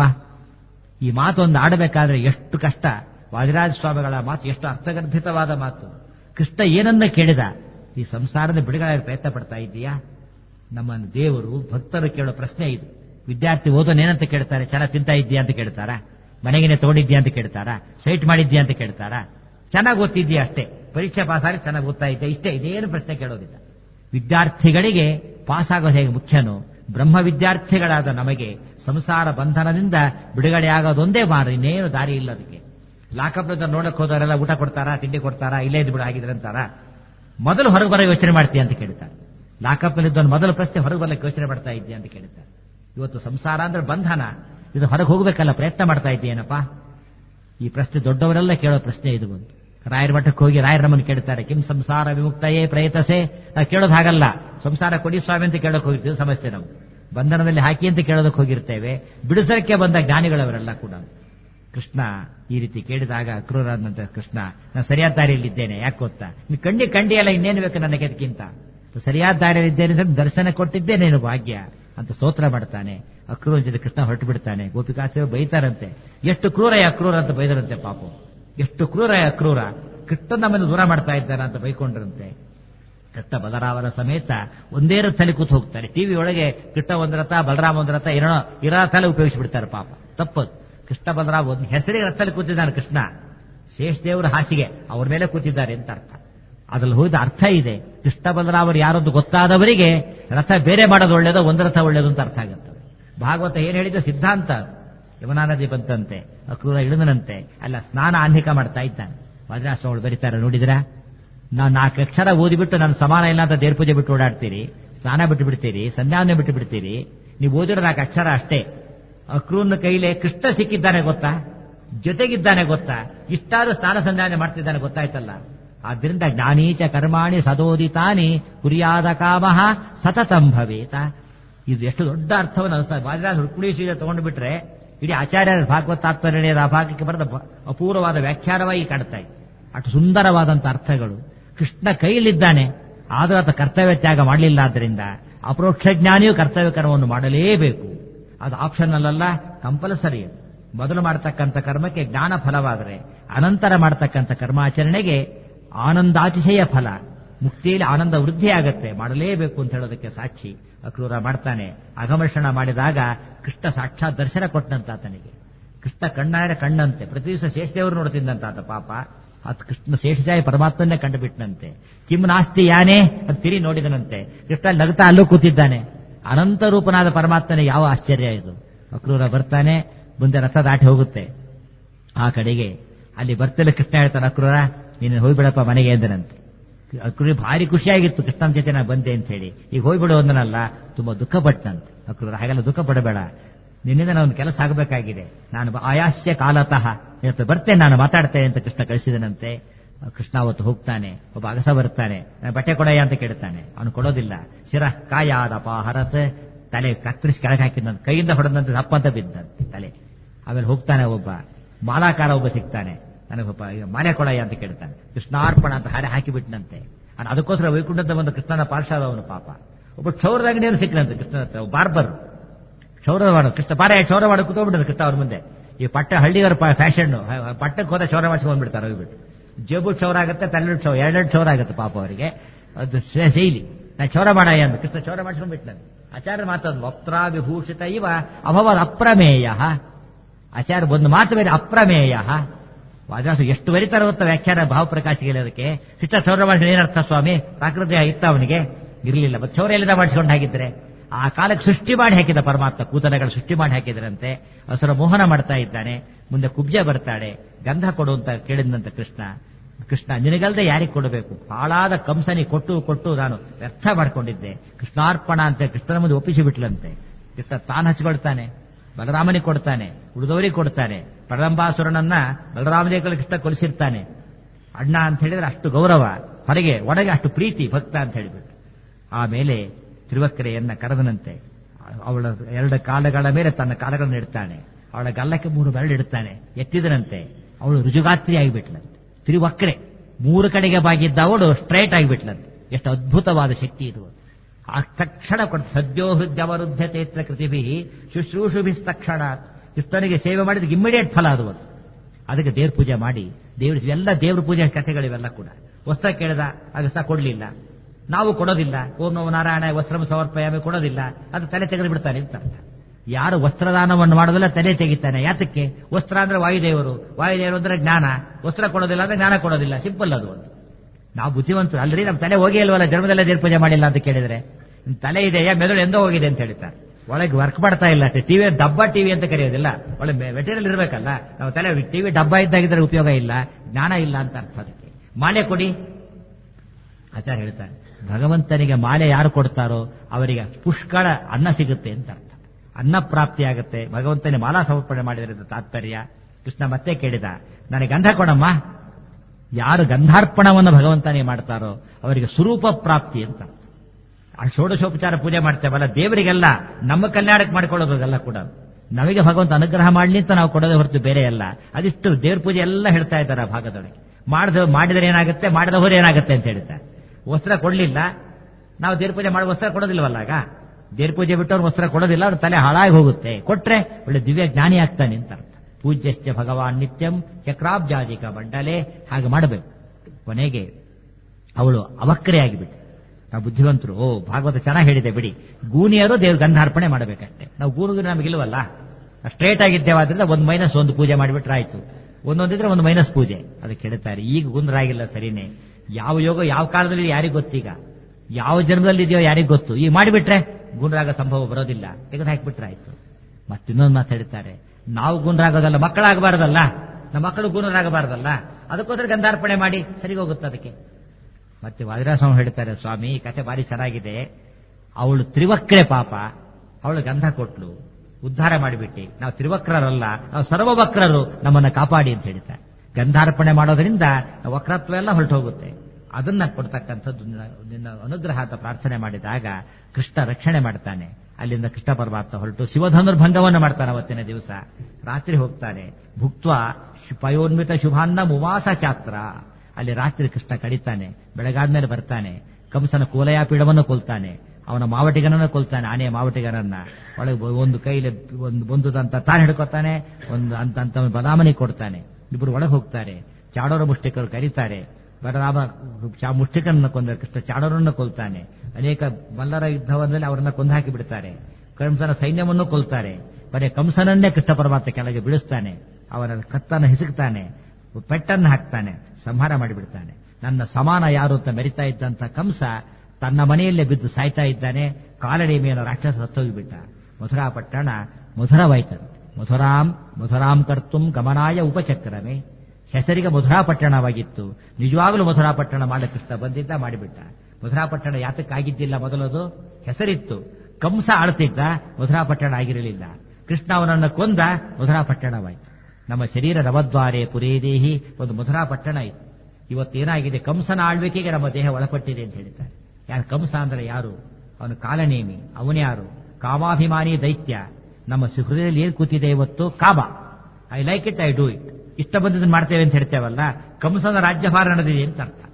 Speaker 1: ಈ ಮಾತೊಂದು ಆಡಬೇಕಾದ್ರೆ ಎಷ್ಟು ಕಷ್ಟ ವಾದಿರಾಜ ಸ್ವಾಮಿಗಳ ಮಾತು ಎಷ್ಟು ಅರ್ಥಗರ್ಭಿತವಾದ ಮಾತು ಕೃಷ್ಣ ಏನನ್ನ ಕೇಳಿದ ಈ ಸಂಸಾರದ ಬಿಡುಗಡೆ ಪ್ರಯತ್ನ ಪಡ್ತಾ ಇದ್ದೀಯಾ ನಮ್ಮ ದೇವರು ಭಕ್ತರು ಕೇಳೋ ಪ್ರಶ್ನೆ ಇದು ವಿದ್ಯಾರ್ಥಿ ಓದೋನೇನಂತ ಕೇಳ್ತಾರೆ ಚೆನ್ನಾಗಿ ತಿಂತಾ ಇದ್ದೀಯಾ ಅಂತ ಕೇಳ್ತಾರ ಮನೆಗೇನೆ ತಗೊಂಡಿದ್ಯಾ ಅಂತ ಕೇಳ್ತಾರ ಸೈಟ್ ಮಾಡಿದ್ಯಾ ಅಂತ ಕೇಳ್ತಾರ ಚೆನ್ನಾಗಿ ಓದ್ತಿದ್ಯಾ ಅಷ್ಟೇ ಪರೀಕ್ಷೆ ಪಾಸ್ ಆಗಿ ಚೆನ್ನಾಗಿ ಓದ್ತಾ ಇದ್ದೆ ಇಷ್ಟೇ ಇದೇನು ಪ್ರಶ್ನೆ ಕೇಳೋದಿಲ್ಲ ವಿದ್ಯಾರ್ಥಿಗಳಿಗೆ ಪಾಸ್ ಆಗೋದು ಹೇಗೆ ಮುಖ್ಯನೋ ಬ್ರಹ್ಮ ವಿದ್ಯಾರ್ಥಿಗಳಾದ ನಮಗೆ ಸಂಸಾರ ಬಂಧನದಿಂದ ಬಿಡುಗಡೆ ಆಗೋದೊಂದೇ ಮಾರು ಇನ್ನೇನು ದಾರಿ ಇಲ್ಲ ಅದಕ್ಕೆ ಲಾಕಪ್ ನೋಡಕ್ ಹೋದವರೆಲ್ಲ ಊಟ ಕೊಡ್ತಾರಾ ತಿಂಡಿ ಕೊಡ್ತಾರಾ ಇಲ್ಲೇ ಇದ್ದು ಬಿಡು ಆಗಿದ್ರೆ ಅಂತಾರ ಮೊದಲು ಹೊರಗೆ ಬರೋ ಯೋಚನೆ ಮಾಡ್ತೀಯ ಅಂತ ಕೇಳ್ತಾರೆ ಲಾಕಪ್ ಇದ್ದವನು ಮೊದಲು ಪ್ರಶ್ನೆ ಹೊರಗೆ ಬರ್ಲಿಕ್ಕೆ ಯೋಚನೆ ಮಾಡ್ತಾ ಇದ್ದೀಯ ಅಂತ ಕೇಳ್ತಾರೆ ಇವತ್ತು ಸಂಸಾರ ಅಂದ್ರೆ ಬಂಧನ ಇದು ಹೊರಗೆ ಹೋಗ್ಬೇಕಲ್ಲ ಪ್ರಯತ್ನ ಮಾಡ್ತಾ ಇದ್ದೀಯೇನಪ್ಪ ಈ ಪ್ರಶ್ನೆ ದೊಡ್ಡವರೆಲ್ಲ ಕೇಳೋ ಪ್ರಶ್ನೆ ಇದು ಬಂತು ರಾಯರ ಮಠಕ್ಕೆ ಹೋಗಿ ರಾಯರ ನಮ್ಮನ್ನು ಕೇಳ್ತಾರೆ ಕಿಂ ಸಂಸಾರ ವಿಮುಕ್ತಯೇ ಪ್ರಯತಸೆ ನಾವು ಕೇಳೋದು ಹಾಗಲ್ಲ ಸಂಸಾರ ಕೊಡಿ ಸ್ವಾಮಿ ಅಂತ ಕೇಳೋಕೆ ಹೋಗಿರ್ತೀವಿ ಸಮಸ್ಯೆ ನಾವು ಬಂಧನದಲ್ಲಿ ಹಾಕಿ ಅಂತ ಕೇಳೋದಕ್ಕೆ ಹೋಗಿರ್ತೇವೆ ಬಿಡಿಸಲಿಕ್ಕೆ ಬಂದ ಜ್ಞಾನಿಗಳವರೆಲ್ಲ ಕೂಡ ಕೃಷ್ಣ ಈ ರೀತಿ ಕೇಳಿದಾಗ ಅಕ್ರೂರಾದಂತ ಕೃಷ್ಣ ನಾನು ಸರಿಯಾದ ದಾರಿಯಲ್ಲಿದ್ದೇನೆ ಯಾಕೆ ಗೊತ್ತಾ ನೀವು ಕಂಡಿ ಕಂಡಿ ಅಲ್ಲ ಇನ್ನೇನು ಬೇಕು ನನಗೆ ಅದಕ್ಕಿಂತ ಸರಿಯಾದ ದಾರಿಯಲ್ಲಿದ್ದೇನೆ ಅಂತ ದರ್ಶನ ಕೊಟ್ಟಿದ್ದೇನೇನು ಭಾಗ್ಯ ಅಂತ ಸ್ತೋತ್ರ ಮಾಡ್ತಾನೆ ಅಕ್ರೂರ ಜೊತೆ ಕೃಷ್ಣ ಹೊರಟು ಬಿಡ್ತಾನೆ ಗೋಪಿಕಾಸ್ತ್ರೀಯರು ಬೈತಾರಂತೆ ಎಷ್ಟು ಕ್ರೂರ ಅಕ್ರೂರ ಅಂತ ಬೈದರಂತೆ ಪಾಪ ಎಷ್ಟು ಕ್ರೂರ ಅಕ್ರೂರ ಕೃಷ್ಣ ನಮ್ಮನ್ನು ದೂರ ಮಾಡ್ತಾ ಇದ್ದಾನ ಅಂತ ಬೈಕೊಂಡ್ರಂತೆ ಕೃಷ್ಣ ಬಲರಾಮನ ಸಮೇತ ಒಂದೇ ರಥದಲ್ಲಿ ಕೂತ್ ಹೋಗ್ತಾರೆ ಟಿವಿ ಒಳಗೆ ಕೃಷ್ಣ ಒಂದ್ ರಥ ಬಲರಾಮ ಒಂದ್ ರಥ ಏನೋ ಇರೋ ರಥದಲ್ಲಿ ಉಪಯೋಗಿಸ್ಬಿಡ್ತಾರೆ ಪಾಪ ತಪ್ಪದು ಕೃಷ್ಣ ಬಲರಾಮ ಒಂದು ಹೆಸರಿಗೆ ರಥದಲ್ಲಿ ಕೂತಿದ್ದಾನೆ ಕೃಷ್ಣ ಶೇಷದೇವರ ಹಾಸಿಗೆ ಅವ್ರ ಮೇಲೆ ಕೂತಿದ್ದಾರೆ ಅಂತ ಅರ್ಥ ಅದ್ರಲ್ಲಿ ಹೋದ ಅರ್ಥ ಇದೆ ಕೃಷ್ಣ ಬಲರಾಮರು ಯಾರೊಂದು ಗೊತ್ತಾದವರಿಗೆ ರಥ ಬೇರೆ ಮಾಡೋದು ಒಳ್ಳೇದು ಒಂದು ರಥ ಒಳ್ಳೇದು ಅಂತ ಅರ್ಥ ಆಗುತ್ತೆ ಭಾಗವತ ಏನ್ ಹೇಳಿದ ಸಿದ್ಧಾಂತ ಯಮುನಾ ನದಿ ಬಂತಂತೆ ಅಕ್ರೂರ ಇಳಿದನಂತೆ ಅಲ್ಲ ಸ್ನಾನ ಆನ್ಹಿಕ ಮಾಡ್ತಾ ಇದ್ದಾನೆ ವಜ್ರಾಸ್ವಾಮಿಗಳು ಬರೀತಾರೆ ನೋಡಿದ್ರ ನಾವು ನಾಲ್ಕು ಅಕ್ಷರ ಓದಿಬಿಟ್ಟು ನಾನು ಸಮಾನ ಇಲ್ಲ ಅಂತ ದೇವ್ರ ಪೂಜೆ ಬಿಟ್ಟು ಓಡಾಡ್ತೀರಿ ಸ್ನಾನ ಬಿಟ್ಟು ಬಿಡ್ತೀರಿ ಸಂಧ್ಯಾವನೆ ಬಿಟ್ಟು ಬಿಡ್ತೀರಿ ನೀವು ಓದಿರೋ ನಾಲ್ಕು ಅಕ್ಷರ ಅಷ್ಟೇ ಅಕ್ರೂರ್ನ ಕೈಲೇ ಕೃಷ್ಣ ಸಿಕ್ಕಿದ್ದಾನೆ ಗೊತ್ತಾ ಜೊತೆಗಿದ್ದಾನೆ ಗೊತ್ತಾ ಇಷ್ಟಾದ್ರೂ ಸ್ನಾನ ಸಂಧ್ಯಾವನೆ ಮಾಡ್ತಿದ್ದಾನೆ ಗೊತ್ತಾಯ್ತಲ್ಲ ಆದ್ರಿಂದ ಜ್ಞಾನೀಚ ಕರ್ಮಾಣಿ ಸದೋದಿತಾನಿ ಕುರಿಯಾದ ಕಾಮಃ ಸತತಂ ಭವೇತ ಇದು ಎಷ್ಟು ದೊಡ್ಡ ಅರ್ಥವನ್ನು ಅನಿಸ್ತಾ ವಾಜರಾಜ್ ಹುಡುಕುಳಿ ಸೀರೆ ತಗೊಂಡು ಬಿಟ್ರೆ ಇಡೀ ಆಚಾರ್ಯರ ಭಾಗವತ ತಾತ್ಪರ್ಯದ ಆ ಭಾಗಕ್ಕೆ ಬರೆದ ಬ- ಅಪೂರ್ವವಾದ ವ್ಯಾಖ್ಯಾನವಾಗಿ ಕಾಣ್ತಾ ಇದೆ ಅಷ್ಟು ಸುಂದರವಾದಂತ ಅರ್ಥಗಳು ಕೃಷ್ಣ ಕೈಯಲ್ಲಿದ್ದಾನೆ ಆದರೂ ಆತ ಕರ್ತವ್ಯ ತ್ಯಾಗ ಮಾಡಲಿಲ್ಲ ಆದ್ದರಿಂದ ಅಪರೋಕ್ಷ ಜ್ಞಾನಿಯು ಕರ್ತವ್ಯ ಕರ್ಮವನ್ನು ಮಾಡಲೇಬೇಕು ಅದು ಆಪ್ಷನಲ್ ಅಲ್ಲ ಕಂಪಲ್ಸರಿ ಅದು ಮೊದಲು ಮಾಡತಕ್ಕಂಥ ಕರ್ಮಕ್ಕೆ ಜ್ಞಾನ ಫಲವಾದರೆ ಅನಂತರ ಮಾಡತಕ್ಕಂಥ ಕರ್ಮಾಚರಣೆಗೆ ಆನಂದಾತಿಶಯ ಫಲ ಮುಕ್ತಿಯಲ್ಲಿ ಆನಂದ ವೃದ್ಧಿ ಆಗತ್ತೆ ಮಾಡಲೇಬೇಕು ಅಂತ ಹೇಳೋದಕ್ಕೆ ಸಾಕ್ಷಿ ಅಕ್ರೂರ ಮಾಡ್ತಾನೆ ಅಗಮರ್ಷಣ ಮಾಡಿದಾಗ ಕೃಷ್ಣ ಸಾಕ್ಷಾತ್ ದರ್ಶನ ಕೊಟ್ಟಂತ ಆತನಿಗೆ ಕೃಷ್ಣ ಕಣ್ಣಾರೆ ಕಣ್ಣಂತೆ ಪ್ರತಿ ದಿವಸ ಶೇಷದೇವರು ನೋಡ್ತಿದ್ದಂತ ಆತ ಪಾಪ ಅತ್ ಕೃಷ್ಣ ಶೇಷಸಾಯಿ ಪರಮಾತ್ಮನ್ನೇ ಕಂಡುಬಿಟ್ನಂತೆ ಕಿಮ್ ನಾಸ್ತಿ ಯಾನೇ ಅಂತ ತಿರಿ ನೋಡಿದನಂತೆ ಕೃಷ್ಣ ನಗ್ತಾ ಅಲ್ಲೂ ಕೂತಿದ್ದಾನೆ ಅನಂತ ರೂಪನಾದ ಪರಮಾತ್ಮನ ಯಾವ ಆಶ್ಚರ್ಯ ಇದು ಅಕ್ರೂರ ಬರ್ತಾನೆ ಮುಂದೆ ರಥ ದಾಟಿ ಹೋಗುತ್ತೆ ಆ ಕಡೆಗೆ ಅಲ್ಲಿ ಬರ್ತಿಲ್ಲ ಕೃಷ್ಣ ಹೇಳ್ತಾನೆ ಅಕ್ರೂರ ನೀನು ಹೋಗ್ಬಿಡಪ್ಪ ಮನೆಗೆ ಎಂದನಂತೆ ಅಕ್ರೂರಿ ಭಾರಿ ಖುಷಿಯಾಗಿತ್ತು ಕೃಷ್ಣನ ಜೊತೆ ನಾ ಬಂದೆ ಅಂತ ಹೇಳಿ ಈಗ ಹೋಗ್ಬಿಡು ಅಂದನಲ್ಲ ತುಂಬಾ ದುಃಖ ಪಟ್ಟನಂತೆ ಅಕ್ರೂರ ಹಾಗೆಲ್ಲ ದುಃಖ ಪಡಬೇಡ ನಿನ್ನಿಂದ ನಾನು ಕೆಲಸ ಆಗಬೇಕಾಗಿದೆ ನಾನು ಬ- ಆಯಾಸ್ಯ ಕಾಲತಃ ಇವತ್ತು ಬರ್ತೇನೆ ನಾನು ಮಾತಾಡ್ತೇನೆ ಅಂತ ಕೃಷ್ಣ ಕಳಿಸಿದನಂತೆ ಕೃಷ್ಣ ಅವತ್ತು ಹೋಗ್ತಾನೆ ಒಬ್ಬ ಅಗಸ ಬರ್ತಾನೆ ನಾನು ಬಟ್ಟೆ ಕೊಡಯ್ಯ ಅಂತ ಕೇಳ್ತಾನೆ ಅವನು ಕೊಡೋದಿಲ್ಲ ಶಿರ ಕಾಯಾದಪ ಹರತ್ ತಲೆ ಕತ್ತರಿಸಿ ಕೆಳಗೆ ಹಾಕಿದಂತೆ ಕೈಯಿಂದ ಹೊಡೆದಂತೆ ದಪ್ಪಂತ ಬಿದ್ದಂತೆ ತಲೆ ಆಮೇಲೆ ಹೋಗ್ತಾನೆ ಒಬ್ಬ ಮಾಲಾಕಾರ ಒಬ್ಬ ಸಿಗ್ತಾನೆ ನನಗೊಬ್ಬ ಈಗ ಮಾಲೆ ಕೊಡಯ್ಯ ಅಂತ ಕೇಳ್ತಾನೆ ಕೃಷ್ಣಾರ್ಪಣ ಅಂತ ಹಾರೆ ಹಾಕಿಬಿಟ್ನಂತೆ ಅನ್- ಅದಕ್ಕೋಸ್ಕರ ವೈಕುಂಠದ ಒಂದು ಕೃಷ್ಣನ ಪಾರ್ಶ್ವ ಅವನು ಪಾಪ ಒಬ್ಬ ಕ್ಷೌರದ ಅಂಗಡಿಯನ್ನು ಸಿಕ್ಕನಂತೆ ಕೃಷ್ಣನ ಹತ್ರ ಬಾರ್ಬರ್ ಕ್ಷೌರ ಮಾಡೋದು ಕೃಷ್ಣ ಪಾರ ಕ್ಷೌರ ಮಾಡಿ ಕೂತ್ಕೊಂಡ್ಬಿಟ್ಟದ ಕೃಷ್ಣ ಅವ್ರ ಮುಂದೆ ಈ ಪಟ್ಟ ಹಳ್ಳಿಗರ ಫ್ಯಾಷನ್ ಪಟ್ಟಕ್ಕೆ ಹೋದ ಕ್ಷೌರ ಮಾಡಿಸ್ಕೊಂಡ್ಬಿಡ್ತಾರೆ ಹೋಗ್ಬಿಟ್ಟು ಜೇಬು ಕ್ಷೌರ ಆಗುತ್ತೆ ತಲೆಡು ಕ್ಷೌರ ಎರಡೆರಡು ಕ್ಷೌರ ಆಗುತ್ತೆ ಪಾಪ ಅವರಿಗೆ ಅದು ಶ್ರೇ- ಶೈಲಿ ನಾ ಕ್ಷೌರ ಮಾಡಾಯ ಅಂತ ಕೃಷ್ಣ ಕ್ಷೌರ ಮಾಡಿಸ್ಕೊಂಡ್ಬಿಟ್ಟು ನಾನು ಆಚಾರ್ಯ ಮಾತಾಡ್ ವಕ್ತ್ರ ವಿಭೂಷಿತ ಇವ ಅಭವದ್ ಅಪ್ರಮೇಯ ಆಚಾರ್ಯ ಒಂದು ಮಾತು ಬೇರೆ ಅಪ್ರಮೇಯ ವಾದಿರಾಸು ಎಷ್ಟು ಬರೀತಾರ ಗೊತ್ತಾ ವ್ಯಾಖ್ಯಾನ ಭಾವಪ್ರಕಾಶಿಗೆ ಅದಕ್ಕೆ ಕೃಷ್ಣ ಕ್ಷೌರ ಮಾಡಿದ್ರೆ ಏನರ್ಥ ಸ್ವಾಮಿ ಪ್ರಾಕೃತಿ ಇತ್ತ ಅವನಿಗೆ ಇರಲಿಲ್ಲ ಮತ್ತೆ ಕ್ಷೌರ ಎಲ್ಲಿಂದ ಮಾಡಿಸ್ಕೊಂಡು ಹಾಕಿದ್ರೆ ಆ ಕಾಲಕ್ಕೆ ಸೃಷ್ಟಿ ಮಾಡಿ ಹಾಕಿದ ಪರಮಾತ್ಮ ಕೂತಲೆಗಳು ಸೃಷ್ಟಿ ಮಾಡಿ ಹಾಕಿದ್ರಂತೆ ಹಸುರ ಮೋಹನ ಮಾಡ್ತಾ ಇದ್ದಾನೆ ಮುಂದೆ ಕುಬ್ಜ ಬರ್ತಾಳೆ ಗಂಧ ಕೊಡು ಅಂತ ಕೇಳಿದಂತ ಕೃಷ್ಣ ಕೃಷ್ಣ ನಿನಗಲ್ದೆ ಯಾರಿಗೆ ಕೊಡಬೇಕು ಹಾಳಾದ ಕಂಸನಿ ಕೊಟ್ಟು ಕೊಟ್ಟು ನಾನು ವ್ಯರ್ಥ ಮಾಡ್ಕೊಂಡಿದ್ದೆ ಕೃಷ್ಣಾರ್ಪಣ ಅಂತ ಕೃಷ್ಣನ ಮುಂದೆ ಒಪ್ಪಿಸಿ ಬಿಟ್ಲಂತೆ ಕೃಷ್ಣ ತಾನು ಹಚ್ಕೊಳ್ತಾನೆ ಬಲರಾಮನಿಗೆ ಕೊಡ್ತಾನೆ ಉಳಿದವರಿಗೆ ಕೊಡ್ತಾನೆ ಪ್ರಳಂಬಾಸುರನನ್ನ ಬಲರಾಮದೇಕಲು ಕೃಷ್ಣ ಕೊಲಿಸಿರ್ತಾನೆ ಅಣ್ಣ ಅಂತ ಹೇಳಿದ್ರೆ ಅಷ್ಟು ಗೌರವ ಹೊರಗೆ ಒಳಗೆ ಅಷ್ಟು ಪ್ರೀತಿ ಭಕ್ತ ಅಂತ ಹೇಳಿಬಿಟ್ಟು ಆಮೇಲೆ ತಿರುವಕ್ರೆಯನ್ನ ಕರೆದನಂತೆ ಅವಳ ಎರಡು ಕಾಲಗಳ ಮೇಲೆ ತನ್ನ ಕಾಲಗಳನ್ನು ಇಡ್ತಾನೆ ಅವಳ ಗಲ್ಲಕ್ಕೆ ಮೂರು ಬೆರಳು ಇಡ್ತಾನೆ ಎತ್ತಿದನಂತೆ ಅವಳು ರುಜುಗಾತ್ರಿ ಆಗಿಬಿಟ್ಲಂತೆ ತಿರುವಕ್ರೆ ಮೂರು ಕಡೆಗೆ ಬಾಗಿದ್ದ ಅವಳು ಸ್ಟ್ರೈಟ್ ಆಗಿಬಿಟ್ಲಂತೆ ಎಷ್ಟು ಅದ್ಭುತವಾದ ಶಕ್ತಿ ಇದು ಆ ತಕ್ಷಣ ಕೊಟ್ಟು ಸದ್ಯೋ ಹೃದಯವರುದ್ಧ ತೇತ್ರ ಕೃತಿಭಿ ಶುಶ್ರೂಷುಭಿಸ್ತಕ್ಷಣ ಕೃಷ್ಣನಿಗೆ ಸೇವೆ ಮಾಡಿದ ಇಮ್ಮಿಡಿಯೇಟ್ ಫಲ ಅದು ಅದು ಅದಕ್ಕೆ ದೇವ್ರ ಪೂಜೆ ಮಾಡಿ ದೇವ್ರ ಎಲ್ಲ ದೇವ್ರ ಪೂಜೆ ಕಥೆಗಳಿವೆಲ್ಲ ಕೂಡ ವಸ್ತ್ರ ಕೇಳಿದ ಅಗಸ್ತ ಕೊಡ್ಲಿಲ್ಲ ನಾವು ಕೊಡೋದಿಲ್ಲ ಓಂ ನಮೋ ನಾರಾಯಣ ವಸ್ತ್ರಂ ಸಮರ್ಪಯಾಮಿ ಕೊಡೋದಿಲ್ಲ ಅದು ತಲೆ ತೆಗೆದು ಬಿಡ್ತಾನೆ ಅಂತ ಅರ್ಥ ಯಾರು ವಸ್ತ್ರದಾನವನ್ನು ಮಾಡೋದಿಲ್ಲ ತಲೆ ತೆಗಿತಾನೆ ಯಾತಕ್ಕೆ ವಸ್ತ್ರ ಅಂದ್ರೆ ವಾಯುದೇವರು ವಾಯುದೇವರು ಅಂದ್ರೆ ಜ್ಞಾನ ವಸ್ತ್ರ ಕೊಡೋದಿಲ್ಲ ಅಂದ್ರೆ ಜ್ಞಾನ ಕೊಡೋದಿಲ್ಲ ಸಿಂಪಲ್ ಅದು ಒಂದು ನಾವು ಬುದ್ಧಿವಂತರು ಅಲ್ರಿ ನಮ್ಮ ತಲೆ ಹೋಗಿ ಇಲ್ವಲ್ಲ ಜನ್ಮದಲ್ಲೇ ದೇವ್ರ ಪೂಜೆ ಮಾಡಿಲ್ಲ ಅಂತ ಕೇಳಿದ್ರೆ ನಿಮ್ ತಲೆ ಇದೆಯಾ ಮೆದುಳು ಎಂದೋ ಹೋಗಿದೆ ಅಂತ ಹೇಳ್ತಾರೆ ಒಳಗೆ ವರ್ಕ್ ಮಾಡ್ತಾ ಇಲ್ಲ ಟಿವಿ ಡಬ್ಬ ಟಿವಿ ಅಂತ ಕರೆಯೋದಿಲ್ಲ ಒಳ್ಳೆ ಮೆಟೀರಿಯಲ್ ಇರಬೇಕಲ್ಲ ನಾವು ತಲೆ ಟಿವಿ ಡಬ್ಬ ಇದ್ದಾಗಿದ್ರೆ ಉಪಯೋಗ ಇಲ್ಲ ಜ್ಞಾನ ಇಲ್ಲ ಅಂತ ಅರ್ಥ ಅದಕ್ಕೆ ಮಾಲೆ ಕೊಡಿ ಆಚಾರ್ಯ ಹೇಳ್ತಾರೆ ಭಗವಂತನಿಗೆ ಮಾಲೆ ಯಾರು ಕೊಡ್ತಾರೋ ಅವರಿಗೆ ಪುಷ್ಕಳ ಅನ್ನ ಸಿಗುತ್ತೆ ಅಂತ ಅರ್ಥ ಅನ್ನ ಪ್ರಾಪ್ತಿ ಆಗುತ್ತೆ ಭಗವಂತನೇ ಮಾಲಾ ಸಮರ್ಪಣೆ ಮಾಡಿದ್ರಿಂದ ತಾತ್ಪರ್ಯ ಕೃಷ್ಣ ಮತ್ತೆ ಕೇಳಿದ ನನಗೆ ಗಂಧ ಕೊಡಮ್ಮ ಯಾರು ಗಂಧಾರ್ಪಣವನ್ನು ಭಗವಂತನೇ ಮಾಡ್ತಾರೋ ಅವರಿಗೆ ಸ್ವರೂಪ ಪ್ರಾಪ್ತಿ ಅಂತ ಆ ಷೋಡಶೋಪಚಾರ ಪೂಜೆ ಮಾಡ್ತೇವಲ್ಲ ದೇವರಿಗೆಲ್ಲ ನಮ್ಮ ಕಲ್ಯಾಣಕ್ಕೆ ಮಾಡ್ಕೊಳ್ಳೋದಲ್ಲ ಕೂಡ ನಮಗೆ ಭಗವಂತ ಅನುಗ್ರಹ ಮಾಡಲಿ ಅಂತ ನಾವು ಕೊಡೋದೇ ಹೊರತು ಬೇರೆ ಅಲ್ಲ ಅದಿಷ್ಟು ದೇವ್ರ ಪೂಜೆ ಎಲ್ಲ ಹೇಳ್ತಾ ಇದ್ದಾರೆ ಆ ಭಾಗದೊಳಗೆ ಮಾಡಿದ ಮಾಡಿದರೆ ಏನಾಗುತ್ತೆ ಮಾಡಿದವರು ಏನಾಗುತ್ತೆ ಅಂತ ಹೇಳ್ತಾರೆ ವಸ್ತ್ರ ಕೊಡ್ಲಿಲ್ಲ ನಾವು ದೇವ್ರ ಪೂಜೆ ಮಾಡೋ ವಸ್ತ್ರ ಕೊಡೋದಿಲ್ವಲ್ಲ ಆಗ ದೇವ್ರ ಪೂಜೆ ಬಿಟ್ಟವ್ರು ವಸ್ತ್ರ ಕೊಡೋದಿಲ್ಲ ಅವ್ರ ತಲೆ ಹಾಳಾಗಿ ಹೋಗುತ್ತೆ ಕೊಟ್ರೆ ಒಳ್ಳೆ ದಿವ್ಯ ಜ್ಞಾನಿ ಆಗ್ತಾನೆ ಅಂತ ಅರ್ಥ ಪೂಜ್ಯಶ್ಚ ಭಗವಾನ್ ನಿತ್ಯಂ ಚಕ್ರಾಬ್ಜಾದಿಕ ಮಂಡಲೆ ಹಾಗೆ ಮಾಡಬೇಕು ಕೊನೆಗೆ ಅವಳು ಅವಕ್ರೆ ಆಗಿಬಿಟ್ಟು ನಾವು ಬುದ್ಧಿವಂತರು ಓ ಭಾಗವತ ಚೆನ್ನಾಗಿ ಹೇಳಿದೆ ಬಿಡಿ ಗೂನಿಯರು ದೇವ್ರ ಗಂಧಾರ್ಪಣೆ ಮಾಡಬೇಕಷ್ಟೇ ನಾವು ಗೂನುಗೂ ನಮಗಿಲ್ವಲ್ಲ ಸ್ಟ್ರೇಟ್ ಆಗಿದ್ದೇವಾದ್ರಿಂದ ಒಂದು ಮೈನಸ್ ಒಂದು ಪೂಜೆ ಮಾಡಿಬಿಟ್ರೆ ಆಯ್ತು ಒಂದೊಂದಿದ್ರೆ ಒಂದು ಮೈನಸ್ ಪೂಜೆ ಅದಕ್ಕೆ ಹೇಳ್ತಾರೆ ಈಗ ಗುಂಡ್ರಾಗಿಲ್ಲ ಸರಿನೇ ಯಾವ ಯೋಗ ಯಾವ ಕಾಲದಲ್ಲಿ ಯಾರಿಗ್ ಗೊತ್ತೀಗ ಯಾವ ಜನ್ಮದಲ್ಲಿ ಇದೆಯೋ ಯಾರಿಗ್ ಗೊತ್ತು ಈಗ ಮಾಡಿಬಿಟ್ರೆ ಗುಂಡ್ರಾಗ ಸಂಭವ ಬರೋದಿಲ್ಲ ತೆಗೆದು ಹಾಕಿಬಿಟ್ರೆ ಆಯ್ತು ಮತ್ತಿನ್ನೊಂದು ಮಾತು ಹೇಳ್ತಾರೆ ನಾವು ಗುಂಡ್ರಾಗೋದಲ್ಲ ಮಕ್ಕಳಾಗಬಾರ್ದಲ್ಲ ನಮ್ಮ ಮಕ್ಕಳು ಗುಣರಾಗಬಾರ್ದಲ್ಲ ಅದಕ್ಕೋಸ್ಕರ ಗಂಧಾರ್ಪಣೆ ಮಾಡಿ ಸರಿ ಹೋಗುತ್ತೆ ಅದಕ್ಕೆ ಮತ್ತೆ ವಾದಿರಾಸ್ವಾಮಿ ಹೇಳ್ತಾರೆ ಸ್ವಾಮಿ ಈ ಕಥೆ ಭಾರಿ ಚೆನ್ನಾಗಿದೆ ಅವಳು ತ್ರಿವಕ್ರೆ ಪಾಪ ಅವಳು ಗಂಧ ಕೊಟ್ಲು ಉದ್ಧಾರ ಮಾಡಿಬಿಟ್ಟು ನಾವು ತ್ರಿವಕ್ರರಲ್ಲ ನಾವು ಸರ್ವವಕ್ರರು ನಮ್ಮನ್ನ ಕಾಪಾಡಿ ಅಂತ ಹೇಳ್ತಾರೆ ಗಂಧಾರ್ಪಣೆ ಮಾಡೋದ್ರಿಂದ ವಕ್ರತ್ವ ಎಲ್ಲ ಹೊರಟು ಹೋಗುತ್ತೆ ಅದನ್ನ ಕೊಡ್ತಕ್ಕಂಥದ್ದು ನಿನ್ನ- ನಿನ್ನ ಅನುಗ್ರಹ ಅಂತ ಪ್ರಾರ್ಥನೆ ಮಾಡಿದಾಗ ಕೃಷ್ಣ ರಕ್ಷಣೆ ಮಾಡ್ತಾನೆ ಅಲ್ಲಿಂದ ಕೃಷ್ಣ ಪರಮಾತ್ಮ ಹೊರಟು ಶಿವಧನುರ್ಭಂಗವನ್ನು ಮಾಡ್ತಾನೆ ಅವತ್ತಿನ ದಿವಸ ರಾತ್ರಿ ಹೋಗ್ತಾನೆ ಭುಕ್ತ್ವ ಶು- ಪಯೋನ್ವಿತ ಶುಭಾನ್ನ ಮುವಾಸ ಚಾತ್ರ ಅಲ್ಲಿ ರಾತ್ರಿ ಕೃಷ್ಣ ಕಡಿತಾನೆ ಬೆಳಗಾದ್ಮೇಲೆ ಬರ್ತಾನೆ ಕಂಸನ ಕೋಲಯಾಪೀಡವನ್ನು ಕೊಲ್ತಾನೆ ಅವನ ಮಾವಟಿಗನನ್ನು ಕೊಲ್ತಾನೆ ಆನೆಯ ಮಾವಟಿಗನನ್ನ ಒಳಗೆ ಬ- ಒಂದು ಕೈಲಿ ಒಂದು ಬಂದುದಂತ ತಾನು ಹಿಡ್ಕೊತಾನೆ ಒಂದು ಅಂತ ಅಂತ ಬದಾಮನಿಗೆ ಕೊಡ್ತಾನೆ ಇಬ್ಬರು ಒಳಗೆ ಹೋಗ್ತಾರೆ ಚಾಡೋರ ಮುಷ್ಟಿಕರು ಕರೀತಾರೆ ಬಲರಾಮ ಚಾ ಮುಷ್ಟಿಕನನ್ನು ಕೊಂದ ಕೃಷ್ಣ ಚಾಡೋರನ್ನು ಕೊಲ್ತಾನೆ ಅನೇಕ ಮಲ್ಲರ ಯುದ್ಧವನ್ನಲ್ಲಿ ಅವರನ್ನ ಕೊಂದು ಹಾಕಿ ಬಿಡ್ತಾರೆ ಕಂಸನ ಸೈನ್ಯವನ್ನು ಕೊಲ್ತಾರೆ ಬರೀ ಕಂಸನನ್ನೇ ಕೃಷ್ಣ ಪರಮಾತ್ಮ ಕೆಳಗೆ ಬೀಳಿಸ್ತಾನೆ ಅವನ ಕತ್ತನ್ನು ಹಿಸುಕ್ತಾನೆ ಪೆಟ್ಟನ್ನು ಹಾಕ್ತಾನೆ ಸಂಹಾರ ಮಾಡಿಬಿಡ್ತಾನೆ ನನ್ನ ಸಮಾನ ಯಾರು ಅಂತ ಮೆರಿತಾ ಇದ್ದಂತ ಕಂಸ ತನ್ನ ಮನೆಯಲ್ಲೇ ಬಿದ್ದು ಸಾಯ್ತಾ ಇದ್ದಾನೆ ಕಾಲಡಿ ಮೇಲೆ ರಾಕ್ಷಸ ಹತ್ತೋಗಿಬಿಟ್ಟ ಮಥುರಾ ಪಟ್ಟಣ ಮಧುರವಾಯ್ತದೆ ಮಧುರಾಂ ಮಧುರಾಂ ಕರ್ತುಂ ಗಮನಾಯ ಉಪಚಕ್ರಮೆ ಹೆಸರಿಗೆ ಮಧುರಾ ಪಟ್ಟಣವಾಗಿತ್ತು ನಿಜವಾಗಲೂ ಮಧುರಾ ಪಟ್ಟಣ ಮಾಡಕೃಷ್ಣ ಬಂದಿದ್ದ ಮಾಡಿಬಿಟ್ಟ ಮಧುರಾ ಪಟ್ಟಣ ಯಾತಕ್ಕಾಗಿದ್ದಿಲ್ಲ ಮೊದಲದು ಹೆಸರಿತ್ತು ಕಂಸ ಆಳ್ತಿದ್ದ ಮಧುರಾ ಪಟ್ಟಣ ಆಗಿರಲಿಲ್ಲ ಕೃಷ್ಣ ಅವನನ್ನು ಕೊಂದ ಮಧುರಾ ಪಟ್ಟಣವಾಯಿತು ನಮ್ಮ ಶರೀರ ನವದ್ವಾರೆ ಪುರೇದೇಹಿ ಒಂದು ಮಧುರಾ ಪಟ್ಟಣ ಇತ್ತು ಇವತ್ತೇನಾಗಿದೆ ಕಂಸನ ಆಳ್ವಿಕೆಗೆ ನಮ್ಮ ದೇಹ ಒಳಪಟ್ಟಿದೆ ಅಂತ ಹೇಳ್ತಾರೆ ಯಾರು ಕಂಸ ಅಂದ್ರೆ ಯಾರು ಅವನು ಕಾಲನೇಮಿ ಅವನ್ಯಾರು ಕಾಮಾಭಿಮಾನಿ ದೈತ್ಯ ನಮ್ಮ ಹೃದಯದಲ್ಲಿ ಏನ್ ಕೂತಿದೆ ಇವತ್ತು ಕಾಮ I like it I do it ಇಷ್ಟ ಬಂದದನ್ನು ಮಾಡ್ತೇವೆ ಅಂತ ಹೇಳ್ತೇವಲ್ಲ ಕಂಸನ ರಾಜ್ಯಭಾರ ನಡೆದಿದೆ ಅಂತ ಅರ್ಥ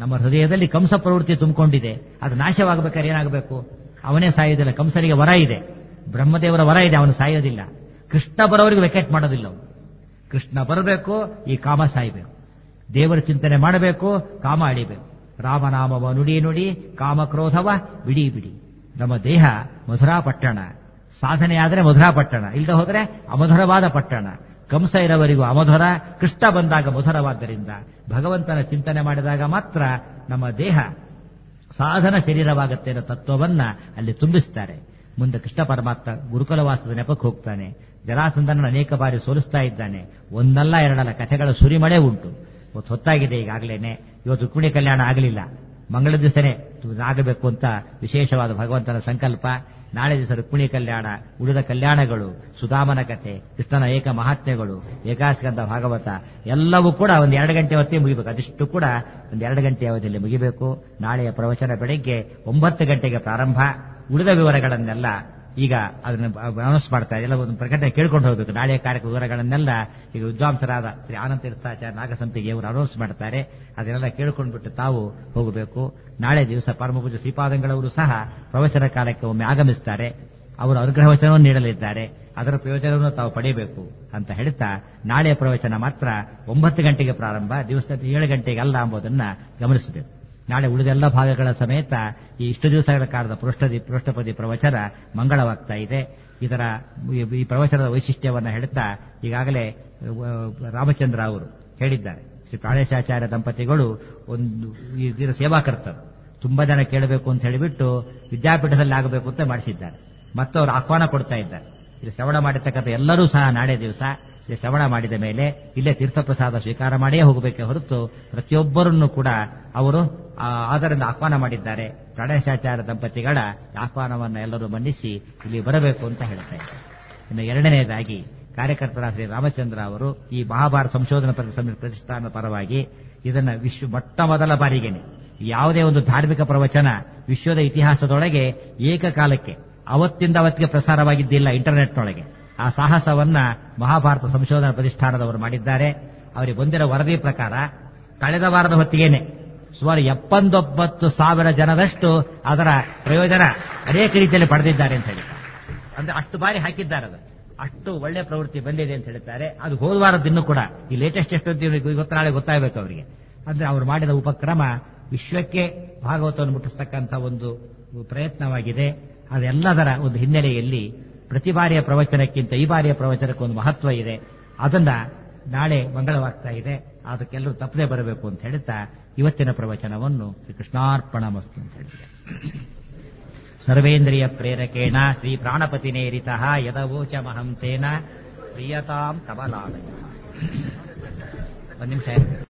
Speaker 1: ನಮ್ಮ ಹೃದಯದಲ್ಲಿ ಕಂಸ ಪ್ರವೃತ್ತಿ ತುಂಬಿಕೊಂಡಿದೆ ಅದು ನಾಶವಾಗಬೇಕಾದ್ರೆ ಏನಾಗಬೇಕು ಅವನೇ ಸಾಯೋದಿಲ್ಲ ಕಂಸನಿಗೆ ವರ ಇದೆ ಬ್ರಹ್ಮದೇವರ ವರ ಇದೆ ಅವನು ಸಾಯೋದಿಲ್ಲ ಕೃಷ್ಣ ಬರೋವರೆಗೂ ವೆಕೆಟ್ ಮಾಡೋದಿಲ್ಲ ಅವನು ಕೃಷ್ಣ ಬರಬೇಕು ಈ ಕಾಮ ಸಾಯಬೇಕು ದೇವರ ಚಿಂತನೆ ಮಾಡಬೇಕು ಕಾಮ ಅಳಿಬೇಕು ರಾಮನಾಮವ ನುಡಿ ನುಡಿ ಕಾಮಕ್ರೋಧವ ಬಿಡಿ ಬಿಡಿ ನಮ್ಮ ದೇಹ ಮಧುರಾ ಪಟ್ಟಣ ಸಾಧನೆ ಆದರೆ ಮಧುರಾ ಪಟ್ಟಣ ಇಲ್ಲದೆ ಹೋದರೆ ಅಮಧುರವಾದ ಪಟ್ಟಣ ಕಂಸ ಇರೋವರೆಗೂ ಅಮಧುರ ಕೃಷ್ಣ ಬಂದಾಗ ಮಧುರವಾದ್ದರಿಂದ ಭಗವಂತನ ಚಿಂತನೆ ಮಾಡಿದಾಗ ಮಾತ್ರ ನಮ್ಮ ದೇಹ ಸಾಧನ ಶರೀರವಾಗುತ್ತೆ ಅನ್ನೋ ತತ್ವವನ್ನ ಅಲ್ಲಿ ತುಂಬಿಸ್ತಾರೆ ಮುಂದೆ ಕೃಷ್ಣ ಪರಮಾತ್ಮ ಗುರುಕುಲವಾಸದ ನೆಪಕ್ಕೆ ಹೋಗ್ತಾನೆ ಜರಾಸಂಧನ ಅನೇಕ ಬಾರಿ ಸೋಲಿಸ್ತಾ ಇದ್ದಾನೆ ಒಂದಲ್ಲ ಎರಡಲ್ಲ ಕಥೆಗಳ ಸುರಿಮಳೆ ಉಂಟು ಇವತ್ತು ಹೊತ್ತಾಗಿದೆ ಈಗಾಗಲೇನೆ ಇವತ್ತು ರುಕ್ಮಿಣಿ ಕಲ್ಯಾಣ ಆಗಲಿಲ್ಲ ಮಂಗಳ ದಿವಸನೇ ಆಗಬೇಕು ಅಂತ ವಿಶೇಷವಾದ ಭಗವಂತನ ಸಂಕಲ್ಪ ನಾಳೆ ದಿವಸ ರುಕ್ಮಿಣಿ ಕಲ್ಯಾಣ ಉಳಿದ ಕಲ್ಯಾಣಗಳು ಸುಧಾಮನ ಕಥೆ ಕೃಷ್ಣನ ಏಕ ಮಹಾತ್ಮೆಗಳು ಏಕಾಸ್ಕಂದ ಭಾಗವತ ಎಲ್ಲವೂ ಕೂಡ ಒಂದು ಎರಡು ಗಂಟೆ ಹೊತ್ತೇ ಮುಗಿಬೇಕು ಅದಿಷ್ಟು ಕೂಡ ಒಂದು ಎರಡು ಗಂಟೆ ಅವಧಿಯಲ್ಲಿ ಮುಗಿಬೇಕು ನಾಳೆಯ ಪ್ರವಚನ ಬೆಳಗ್ಗೆ ಒಂಬತ್ತು ಗಂಟೆಗೆ ಪ್ರಾರಂಭ ಉಳಿದ ವಿವರಗಳನ್ನೆಲ್ಲ ಈಗ ಅದನ್ನು ಅನೌನ್ಸ್ ಮಾಡ್ತಾ ಎಲ್ಲ ಒಂದು ಪ್ರಕಟಣೆ ಕೇಳ್ಕೊಂಡು ಹೋಗಬೇಕು ನಾಳೆಯ ಕಾರ್ಯಕ್ರಮ ವಿವರಗಳನ್ನೆಲ್ಲ ಈಗ ವಿದ್ವಾಂಸರಾದ ಶ್ರೀ ಆನಂದ ತೀರ್ಥಾಚಾರ್ಯ ನಾಗಸಂಪಿಗೆ ಅವರು ಅನೌನ್ಸ್ ಮಾಡ್ತಾರೆ ಅದನ್ನೆಲ್ಲ ಕೇಳ್ಕೊಂಡ್ಬಿಟ್ಟು ತಾವು ಹೋಗಬೇಕು ನಾಳೆ ದಿವಸ ಪರಮಪೂಜ ಶ್ರೀಪಾದಂಗಳವರು ಸಹ ಪ್ರವಚನ ಕಾಲಕ್ಕೆ ಒಮ್ಮೆ ಆಗಮಿಸ್ತಾರೆ ಅವರು ಅನುಗ್ರಹ ವಚನವನ್ನು ನೀಡಲಿದ್ದಾರೆ ಅದರ ಪ್ರಯೋಜನವನ್ನು ತಾವು ಪಡೆಯಬೇಕು ಅಂತ ಹೇಳ್ತಾ ನಾಳೆಯ ಪ್ರವಚನ ಮಾತ್ರ ಒಂಬತ್ತು ಗಂಟೆಗೆ ಪ್ರಾರಂಭ ದಿವಸ ಏಳು ಗಂಟೆಗೆ ಅಲ್ಲ ಎಂಬುದನ್ನ ಗಮನಿಸಬೇಕು ನಾಳೆ ಉಳಿದೆಲ್ಲ ಭಾಗಗಳ ಸಮೇತ ಈ ಇಷ್ಟು ದಿವಸಗಳ ಕಾಲದ ಪೃಷ್ಠದಿ ಪೃಷ್ಠಪದಿ ಪ್ರವಚನ ಮಂಗಳವಾಗ್ತಾ ಇದೆ ಇದರ ಈ ಪ್ರವಚನದ ವೈಶಿಷ್ಟ್ಯವನ್ನ ಹೇಳ್ತಾ ಈಗಾಗಲೇ ರಾಮಚಂದ್ರ ಅವರು ಹೇಳಿದ್ದಾರೆ ಶ್ರೀ ಪ್ರಾಣೇಶಾಚಾರ್ಯ ದಂಪತಿಗಳು ಒಂದು ಇದರ ಸೇವಾಕರ್ತರು ತುಂಬಾ ಜನ ಕೇಳಬೇಕು ಅಂತ ಹೇಳಿಬಿಟ್ಟು ವಿದ್ಯಾಪೀಠದಲ್ಲಿ ಆಗಬೇಕು ಅಂತ ಮಾಡಿಸಿದ್ದಾರೆ ಮತ್ತು ಅವರು ಆಹ್ವಾನ ಕೊಡ್ತಾ ಇದ್ದಾರೆ ಇಲ್ಲಿ ಶ್ರವಣ ಮಾಡಿರ್ತಕ್ಕಂಥ ಎಲ್ಲರೂ ಸಹ ನಾಳೆ ದಿವಸ ಇಲ್ಲಿ ಶ್ರವಣ ಮಾಡಿದ ಮೇಲೆ ಇಲ್ಲೇ ತೀರ್ಥಪ್ರಸಾದ ಸ್ವೀಕಾರ ಮಾಡಿಯೇ ಹೋಗಬೇಕೆ ಹೊರತು ಪ್ರತಿಯೊಬ್ಬರನ್ನು ಕೂಡ ಅವರು ಆದರಿಂದ ಆಹ್ವಾನ ಮಾಡಿದ್ದಾರೆ ಪ್ರಾಣೇಶಾಚಾರ್ಯ ದಂಪತಿಗಳ ಆಹ್ವಾನವನ್ನು ಎಲ್ಲರೂ ಮನ್ನಿಸಿ ಇಲ್ಲಿ ಬರಬೇಕು ಅಂತ ಹೇಳ್ತಾ ಇದ್ದಾರೆ ಇನ್ನು ಎರಡನೆಯದಾಗಿ ಕಾರ್ಯಕರ್ತರ ಶ್ರೀ ರಾಮಚಂದ್ರ ಅವರು ಈ ಮಹಾಭಾರತ ಸಂಶೋಧನಾ ಪ್ರತಿಷ್ಠಾನದ ಪರವಾಗಿ ಇದನ್ನ ವಿಶ್ವ ಮೊಟ್ಟ ಮೊದಲ ಬಾರಿಗೇನೆ ಯಾವುದೇ ಒಂದು ಧಾರ್ಮಿಕ ಪ್ರವಚನ ವಿಶ್ವದ ಇತಿಹಾಸದೊಳಗೆ ಏಕಕಾಲಕ್ಕೆ ಅವತ್ತಿಂದ ಅವತ್ತಿಗೆ ಪ್ರಸಾರವಾಗಿದ್ದಿಲ್ಲ ಇಂಟರ್ನೆಟ್ನೊಳಗೆ ಆ ಸಾಹಸವನ್ನ ಮಹಾಭಾರತ ಸಂಶೋಧನಾ ಪ್ರತಿಷ್ಠಾನದವರು ಮಾಡಿದ್ದಾರೆ ಅವರಿಗೆ ಬಂದಿರೋ ವರದಿ ಪ್ರಕಾರ ಕಳೆದ ವಾರದ ಹೊತ್ತಿಗೇನೆ ಸುಮಾರು ಎಪ್ಪತ್ತೊಂಬತ್ತು ಸಾವಿರ ಜನದಷ್ಟು ಅದರ ಪ್ರಯೋಜನ ಅನೇಕ ರೀತಿಯಲ್ಲಿ ಪಡೆದಿದ್ದಾರೆ ಅಂತ ಹೇಳ್ತಾರೆ ಅಂದ್ರೆ ಅಷ್ಟು ಬಾರಿ ಹಾಕಿದ್ದಾರೆ ಅದು ಅಷ್ಟು ಒಳ್ಳೆ ಪ್ರವೃತ್ತಿ ಬಂದಿದೆ ಅಂತ ಹೇಳ್ತಾರೆ ಅದು ಹೋದ ವಾರದಿನ್ನೂ ಕೂಡ ಈ ಲೇಟೆಸ್ಟ್ ಎಷ್ಟು ಇವತ್ತು ನಾಳೆ ಗೊತ್ತಾಗಬೇಕು ಅವರಿಗೆ ಅಂದ್ರೆ ಅವರು ಮಾಡಿದ ಉಪಕ್ರಮ ವಿಶ್ವಕ್ಕೆ ಭಾಗವತವನ್ನು ಮುಟ್ಟಿಸ್ತಕ್ಕಂಥ ಒಂದು ಪ್ರಯತ್ನವಾಗಿದೆ ಅದೆಲ್ಲದರ ಒಂದು ಹಿನ್ನೆಲೆಯಲ್ಲಿ ಪ್ರತಿ ಬಾರಿಯ ಪ್ರವಚನಕ್ಕಿಂತ ಈ ಬಾರಿಯ ಪ್ರವಚನಕ್ಕೆ ಒಂದು ಮಹತ್ವ ಇದೆ ಅದನ್ನ ನಾಳೆ ಮಂಗಳವಾಗ್ತಾ ಇದೆ ಅದಕ್ಕೆಲ್ಲರೂ ತಪ್ಪದೆ ಬರಬೇಕು ಅಂತ ಹೇಳ್ತಾ ಇವತ್ತಿನ ಪ್ರವಚನವನ್ನು ಶ್ರೀ ಕೃಷ್ಣಾರ್ಪಣ ಮಸ್ತು ಅಂತ ಹೇಳಿದೆ ಸರ್ವೇಂದ್ರಿಯ ಪ್ರೇರಕೇಣ ಶ್ರೀ ಪ್ರಾಣಪತಿನೇರಿತ ಯದವೋಚ ಮಹಂತೇನ ಪ್ರಿಯತಾಂ ಕಮಲಾಲಯ ಒಂದು ನಿಮಿಷ